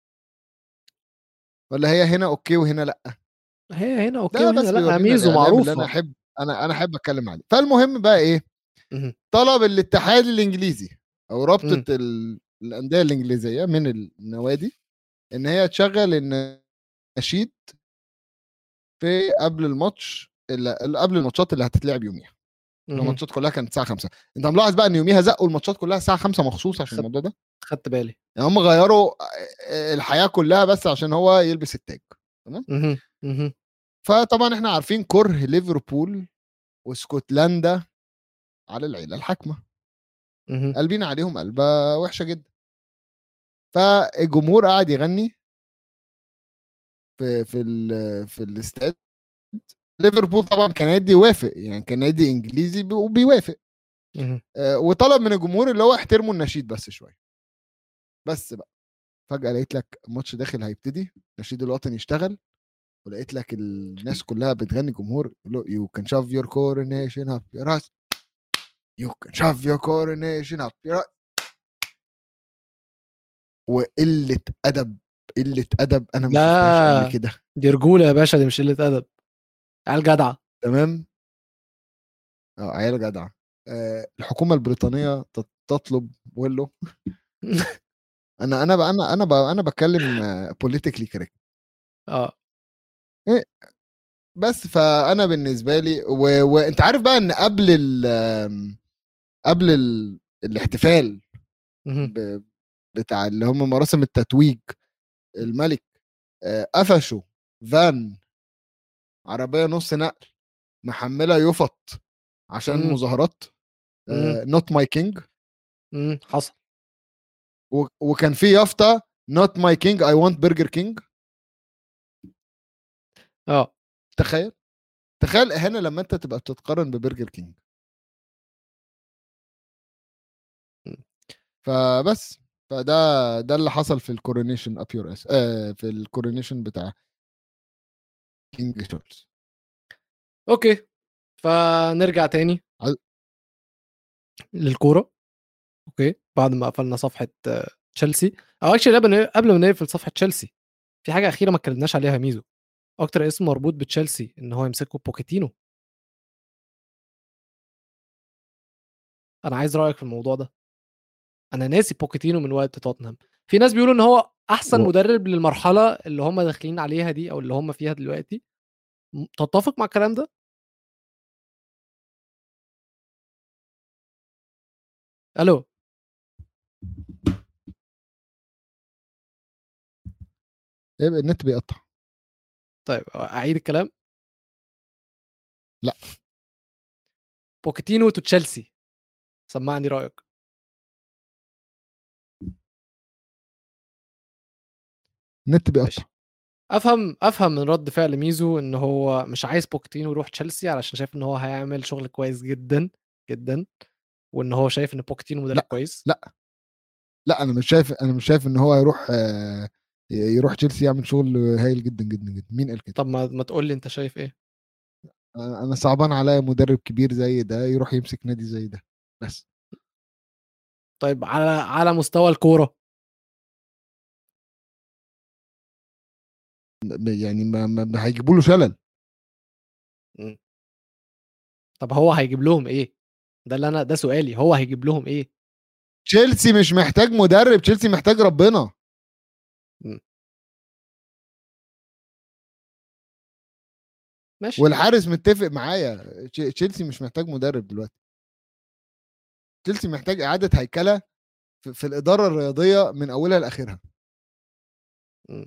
ولا هي هنا اوكي وهنا لا هي هنا اوكي ده وهنا بس لا بيورينا ميزو الإعلام اللي انا معروفه احب انا انا احب اتكلم عليه فالمهم بقى ايه مهم. طلب الاتحاد الانجليزي او مم. رابطه ال... الانديه الانجليزيه من النوادي ان هي تشغل النشيد في قبل الماتش اللي قبل الماتشات اللي هتتلعب يوميها مهم. الماتشات كلها كانت الساعه 5 انت ملاحظ بقى ان يوميها زقوا الماتشات كلها الساعه 5 مخصوص عشان خد- الموضوع ده خدت بالي يعني هم غيروا الحياه كلها بس عشان هو يلبس التاج مهم. مهم. فطبعا احنا عارفين كره ليفربول واسكتلندا على العيله الحاكمه مهم. قلبين عليهم قلبه وحشه جدا فالجمهور قاعد يغني في في ال- في الاستاد ليفربول طبعا كان نادي يوافق يعني كان نادي انجليزي بي- وبيوافق مهم. آه، وطلب من الجمهور اللي هو احترموا النشيد بس شويه بس بقى فجاه لقيت لك الماتش داخل هيبتدي النشيد الوطني يشتغل ولقيت لك الناس كلها بتغني جمهور يو كان شاف يور كورنيشن اب يا راس يو كان شاف يور كورنيشن اب يا راس وقله ادب قله ادب انا ما لا. شفتهاش قبل كده دي رجوله يا باشا دي مش قله ادب عيال جدعه تمام اه عيال جدع آه، الحكومه البريطانيه تط- تطلب ويلو انا انا بقى انا انا بقى انا بتكلم بوليتيكلي كوريكت اه بس فانا بالنسبه لي و... وانت عارف بقى ان قبل ال... آم، قبل ال... الاحتفال مهم. ب... بتاع اللي هم مراسم التتويج الملك آه، قفشوا فان عربيه نص نقل محمله يفط عشان مم. مظاهرات مم. نوت ماي كينج مم. حصل وكان في يافطه نوت ماي كينج اي ونت برجر كينج اه تخيل تخيل اهانه لما انت تبقى بتتقارن ببرجر كينج فبس فده ده اللي حصل في الكورونيشن اب يور اس آه في الكورونيشن بتاع كينج تشارلز اوكي فنرجع تاني عايز- للكوره اوكي بعد ما قفلنا صفحه آه، تشيلسي او اكشلي قبل قبل ما نقفل صفحه تشيلسي في حاجه اخيره ما اتكلمناش عليها يا ميزو اكتر اسم مربوط بتشيلسي ان هو يمسكه بوكيتينو انا عايز رايك في الموضوع ده انا ناسي بوكيتينو من وقت توتنهام في ناس بيقولوا ان هو احسن و- مدرب للمرحله اللي هم داخلين عليها دي او اللي هم فيها دلوقتي م- تتفق مع الكلام ده الو إيه، النت بيقطع طيب اعيد الكلام لا. بوكيتينو تو تشيلسي سمعني رايك النت بيقطع ماشي. افهم افهم من رد فعل ميزو ان هو مش عايز بوكيتينو يروح تشيلسي علشان شايف ان هو هيعمل شغل كويس جدا جدا وان هو شايف ان بوكيتينو مدرب لا، كويس لا. لا انا مش شايف انا مش شايف ان هو يروح آه يروح تشيلسي يعمل شغل هايل جدا جدا جدا مين قال كده طب ما ما تقول لي انت شايف ايه انا أنا صعبان عليا مدرب كبير زي ده يروح يمسك نادي زي ده بس طيب على على مستوى الكوره م- يعني ما, ما ما هيجيبوا له شلل طب هو هيجيب لهم ايه ده اللي انا ده سؤالي هو هيجيب لهم ايه تشيلسي مش محتاج مدرب تشيلسي محتاج ربنا ماشي والحارس متفق معايا تش- تشيلسي مش محتاج مدرب دلوقتي تشيلسي محتاج اعاده هيكله في, في الاداره الرياضيه من اولها لاخرها مم.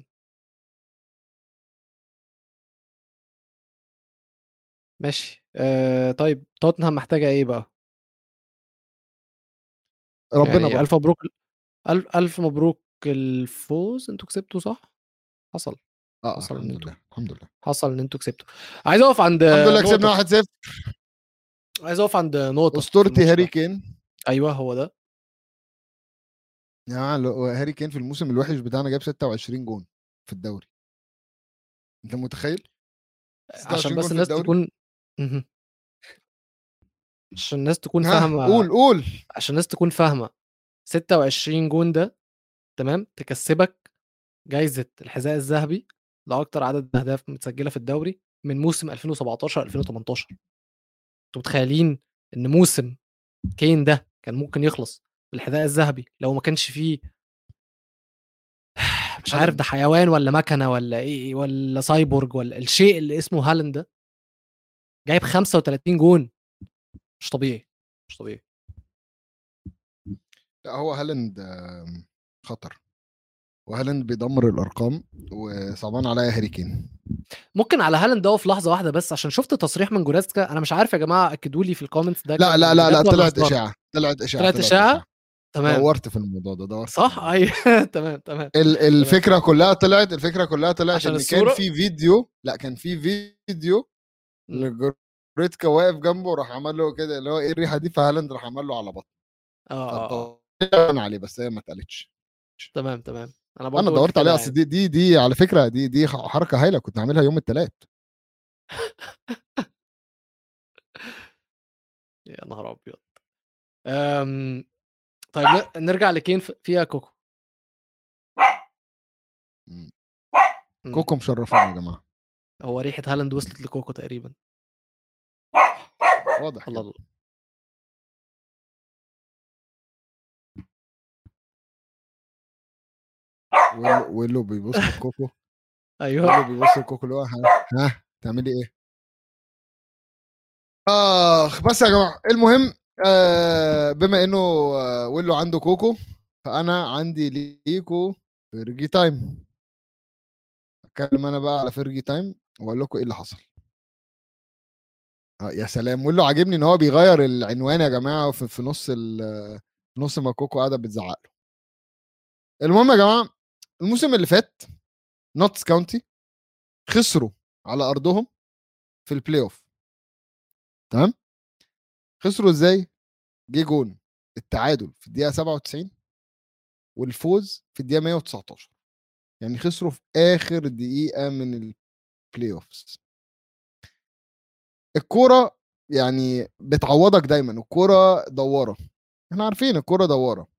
ماشي آه طيب توتنهام محتاجه ايه بقى ربنا يعني بقى الف مبروك الف الف مبروك الفوز انتوا كسبتوا صح حصل اه حصل إن الحمد انتوا- لله الحمد لله حصل ان انتوا كسبتوا عايز اقف عند الحمد لله نقطة. كسبنا 1-0 عايز اقف عند نقطه في اسطورتي الماتش هاري ده. كين ايوه هو ده يا جماعه لو- هاري كين في الموسم الوحش بتاعنا جاب 26 جون في الدوري انت متخيل؟ 26 عشان جون بس في الناس الدوري؟ تكون مهم. عشان الناس تكون ها، فاهمه قول قول عشان الناس تكون فاهمه 26 جون ده تمام تكسبك جايزه الحذاء الذهبي لاكتر عدد اهداف متسجله في الدوري من موسم 2017 2018 انتوا متخيلين ان موسم كين ده كان ممكن يخلص بالحذاء الذهبي لو ما كانش فيه مش عارف هالاند. ده حيوان ولا مكنه ولا ايه ولا سايبورج ولا الشيء اللي اسمه هالاند ده جايب 35 جون مش طبيعي مش طبيعي لا هو هالاند آم، خطر وهالاند بيدمر الارقام وصعبان عليا هاري كين ممكن على هالاند ده في لحظه واحده بس عشان شفت تصريح من جوريتسكا انا مش عارف يا جماعه اكدوا لي في الكومنتس ده لا كان لا لا لا بجد ولا طلعت هزار؟ اشاعه طلعت اشاعه طلعت إشاعة؟ تمام دورت في الموضوع ده دورت صح اي تمام تمام ال- الفكره كلها طلعت الفكره كلها طلعت عشان ان الصورة؟ كان في فيديو لا كان في فيديو مم. ان جوريتكا واقف جنبه راح عمل له كده اللي هو ايه الريحه دي فهالاند راح عمل له على بطنه اه اه اه فدورنا عليه بس هي ما اتقالتش تمام تمام انا برضه انا قلت دورت كده عليه يعني. اصل دي دي دي على فكره دي دي حركه هايله كنت عاملها يوم الثلاث يا نهار ابيض أم... طيب ن- نرجع لكين ف- فيها كوكو مم. مم. كوكو مشرفين يا جماعه هو ريحه هالاند وصلت لكوكو تقريبا واضح الله كده. الله ويلو ويلو بيبص لكوكو ايوه ويلو بيبص لكوكو اللي هو ها ها تعملي ايه اخ بس يا جماعه المهم آه بما انه آه ويلو عنده كوكو فانا عندي ليكو فيرجي تايم اتكلم انا بقى على فيرجي تايم واقول لكم ايه اللي حصل آه يا سلام ويلو عاجبني ان هو بيغير العنوان يا جماعه في, في نص ال- في نص ما كوكو قاعده بتزعق له المهم يا جماعه الموسم اللي فات نوتس كاونتي خسروا على ارضهم في البلاي اوف تمام خسروا ازاي جه جون التعادل في الدقيقه 97 والفوز في الدقيقه 119 يعني خسروا في اخر دقيقه من البلاي اوفز الكوره يعني بتعوضك دايما الكوره دواره احنا عارفين الكوره دواره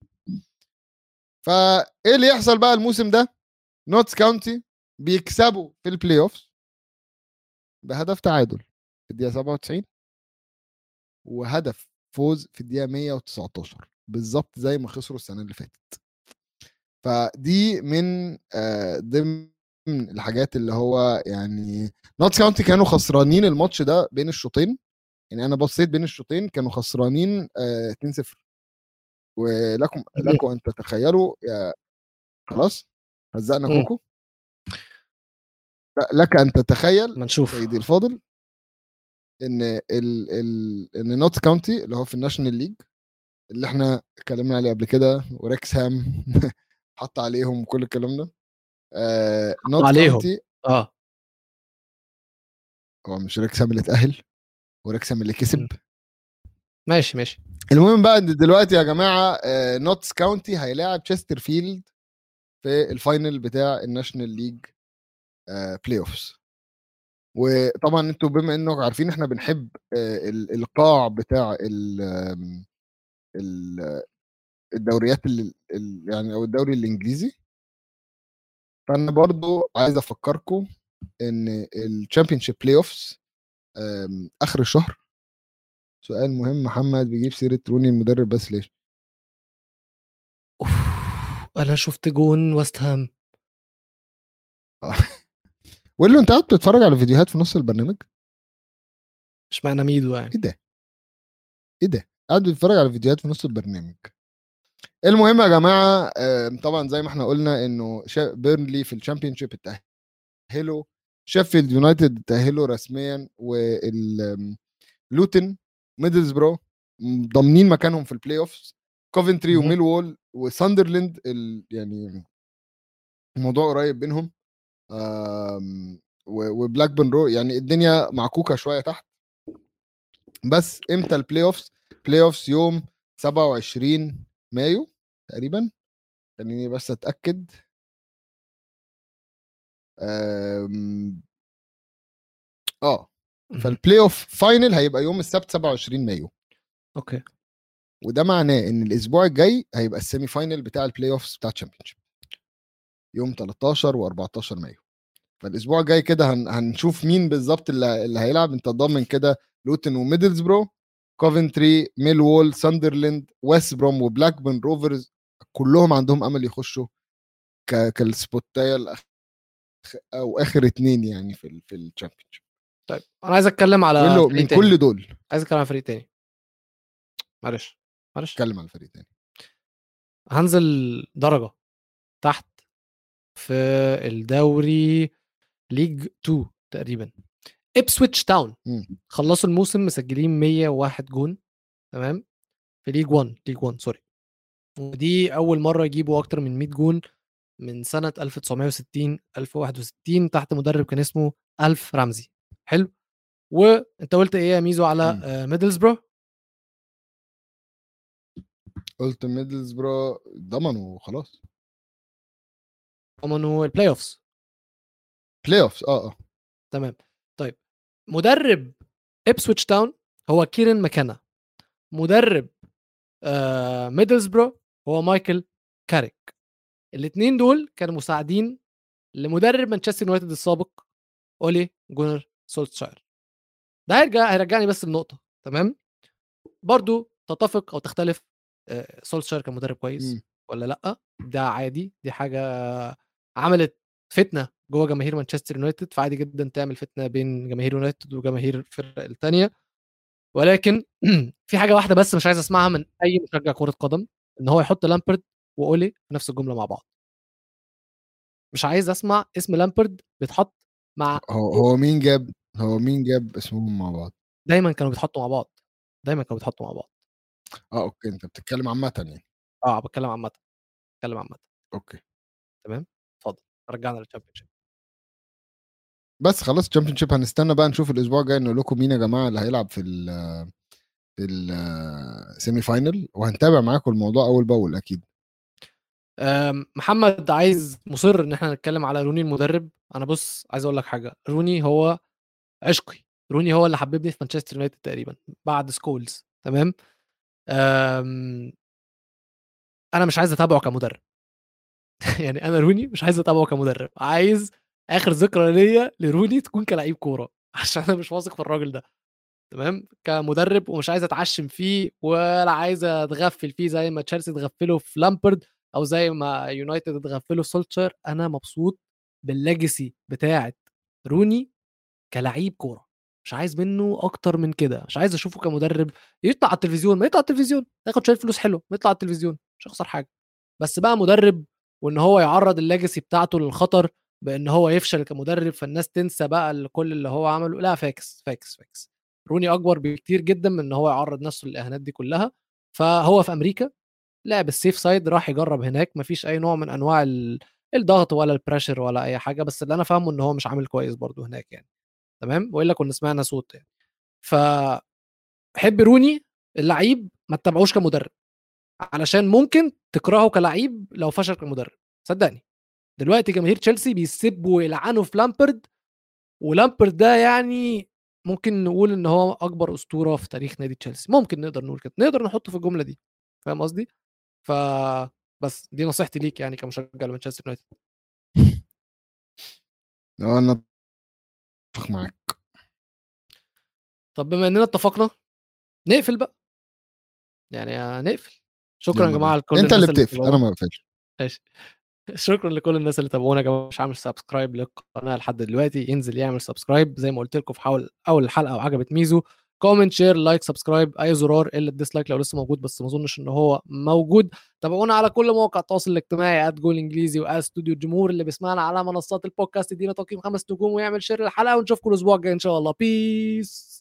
فايه اللي يحصل بقى الموسم ده نوتس كاونتي بيكسبوا في البلاي اوفز بهدف تعادل في الدقيقه 97 وهدف فوز في الدقيقه 119 بالظبط زي ما خسروا السنه اللي فاتت فدي من آه، ضمن الحاجات اللي هو يعني نوتس كاونتي كانوا خسرانين الماتش ده بين الشوطين يعني انا بصيت بين الشوطين كانوا خسرانين آه، 2-0 ولكم لكم ان تتخيلوا يا خلاص هزقنا مم. كوكو لا- لك ان تتخيل ما نشوف سيدي الفاضل ان ال ال ان نوت كاونتي اللي هو في الناشونال ليج اللي احنا اتكلمنا عليه قبل كده وريكس هام حط عليهم كل الكلام ده آه نوت عليهم. كاونتي اه هو مش ريكس هام اللي اتاهل وريكس هام اللي كسب مم. ماشي ماشي المهم بقى ان دلوقتي يا جماعه آه نوتس كاونتي هيلاعب تشسترفيلد في الفاينل بتاع الناشونال ليج آه بلاي اوفز وطبعا انتوا بما انكم عارفين احنا بنحب آه ال- القاع بتاع ال آم، ال- الدوريات ال- ال- يعني او الدوري الانجليزي فانا برضو عايز افكركم ان الشامبيونشيب بلاي اوفز اخر الشهر سؤال مهم محمد بيجيب سيره روني المدرب بس ليش أوف. انا شفت جون ويست هام وقول له انت قاعد بتتفرج على فيديوهات في نص البرنامج اشمعنى ميدو يعني ايه ده ايه ده قاعد بيتفرج على فيديوهات في نص البرنامج المهم يا جماعه آم، طبعا زي ما احنا قلنا انه شا- بيرنلي في الشامبيونشيب اتاهلوا شيفيلد يونايتد اتاهلوا رسميا واللوتن ميدلزبرو ضامنين مكانهم في البلاي اوفز كوفنتري مهم. وميل وول وساندرلاند ال... يعني الموضوع قريب بينهم آم، و- وبلاك بن رو يعني الدنيا معكوكه شويه تحت بس امتى البلاي اوفز بلاي اوفز يوم 27 مايو تقريبا خليني بس اتاكد آم، اه مهم. فالبلاي اوف فاينل هيبقى يوم السبت 27 مايو اوكي وده معناه ان الاسبوع الجاي هيبقى السيمي فاينل بتاع البلاي اوفز بتاع الشامبيونشيب يوم 13 و14 مايو فالاسبوع الجاي كده هن... هنشوف مين بالظبط اللي... اللي هيلعب انت ضامن كده لوتن وميدلزبرو كوفنتري ميل وول ساندرلاند ويست بروم وبلاك بن روفرز كلهم عندهم امل يخشوا ك... كالسبوتايه الأخ... او اخر اتنين يعني في ال... في الشامبيونشيب طيب انا عايز اتكلم على كله فريق من تاني. كل دول عايز اتكلم على فريق تاني معلش معلش اتكلم على الفريق تاني هنزل درجه تحت في الدوري ليج 2 تقريبا ابسويتش تاون مم. خلصوا الموسم مسجلين 101 جون تمام في ليج 1 ليج 1 سوري ودي اول مره يجيبوا اكتر من 100 جون من سنه 1960 1061 تحت مدرب كان اسمه الف رمزي حلو وانت قلت ايه يا ميزو على مم. آه، ميدلزبرو قلت ميدلزبرو ضمنوا خلاص ضمنوا البلاي اوفز بلاي اوفز اه اه تمام طيب مدرب ابسويتش تاون هو كيرن ماكانا مدرب آه ميدلزبرو هو مايكل كاريك الاثنين دول كانوا مساعدين لمدرب مانشستر يونايتد السابق اولي جونر سولتشاير ده هيرجع هيرجعني بس لنقطه تمام برضو تتفق او تختلف آه، سولتشاير كان مدرب كويس مم. ولا لا ده عادي دي حاجه عملت فتنه جوه جماهير مانشستر يونايتد فعادي جدا تعمل فتنه بين جماهير يونايتد وجماهير الفرق الثانيه ولكن في حاجه واحده بس مش عايز اسمعها من اي مشجع كره قدم ان هو يحط لامبرد واولي في نفس الجمله مع بعض مش عايز اسمع اسم لامبرد بيتحط مع هو هو مين جاب هو مين جاب اسمهم مع بعض دايما كانوا بيتحطوا مع بعض دايما كانوا بيتحطوا مع بعض اه اوكي انت بتتكلم عامه يعني اه بتكلم عامه بتكلم عامه اوكي تمام اتفضل رجعنا للشامبيونشيب بس خلاص الشامبيون شيب هنستنى بقى نشوف الاسبوع الجاي نقول لكم مين يا جماعه اللي هيلعب في ال في السيمي فاينل وهنتابع معاكم الموضوع اول باول اكيد أم، محمد عايز مصر ان احنا نتكلم على روني المدرب انا بص عايز اقول لك حاجه روني هو عشقي روني هو اللي حببني في مانشستر يونايتد تقريبا بعد سكولز تمام أم، انا مش عايز اتابعه كمدرب يعني انا روني مش عايز اتابعه كمدرب عايز اخر ذكرى ليا لروني تكون كلاعب كوره عشان انا مش واثق في الراجل ده تمام كمدرب ومش عايز اتعشم فيه ولا عايز اتغفل فيه زي ما تشيلسي اتغفلوا في لامبرد او زي ما يونايتد اتغفلوا في سولتشر انا مبسوط بالليجاسي بتاعه روني كلاعب كوره مش عايز منه اكتر من كده مش عايز اشوفه كمدرب يطلع على التلفزيون ما يطلع على التلفزيون ياخد شويه فلوس حلو ما يطلع على التلفزيون مش هيخسر حاجه بس بقى مدرب وان هو يعرض الليجاسي بتاعته للخطر بان هو يفشل كمدرب فالناس تنسى بقى ال- كل اللي هو عمله لا فاكس فاكس فاكس روني اكبر بكتير جدا من ان هو يعرض نفسه للاهانات دي كلها فهو في امريكا لعب السيف سايد راح يجرب هناك مفيش اي نوع من انواع ال- الضغط ولا البريشر ولا اي حاجه بس اللي انا فاهمه ان هو مش عامل كويس برضو هناك يعني تمام والا كنا سمعنا صوت يعني ف حب روني اللعيب ما تتابعوش كمدرب علشان ممكن تكرهه كلعيب لو فشل كمدرب صدقني دلوقتي جماهير تشيلسي بيسبوا ويلعنوا في لامبرد ولامبرد ده يعني ممكن نقول ان هو اكبر اسطوره في تاريخ نادي تشيلسي ممكن نقدر نقول كده نقدر نحطه في الجمله دي فاهم قصدي ف بس دي نصيحتي ليك يعني كمشجع لمانشستر يونايتد اه انا اتفق معاك طب بما اننا اتفقنا نقفل بقى يعني نقفل شكرا يا يلا جماعه بينا. لكل انت الناس اللي بتقفل تابعونا. انا ما بقفلش ماشي شكرا لكل الناس اللي تابعونا يا جماعه مش عامل سبسكرايب للقناه لحد دلوقتي ينزل يعمل سبسكرايب زي ما قلت لكم في حول اول الحلقه وعجبت ميزو كومنت شير لايك سبسكرايب اي زرار الا الديسلايك لو لسه موجود بس ما اظنش ان هو موجود تابعونا على كل مواقع التواصل الاجتماعي @جول انجليزي واستوديو الجمهور اللي بيسمعنا على منصات البودكاست يدينا تقييم خمس نجوم ويعمل شير الحلقه ونشوفكم الاسبوع الجاي ان شاء الله بيس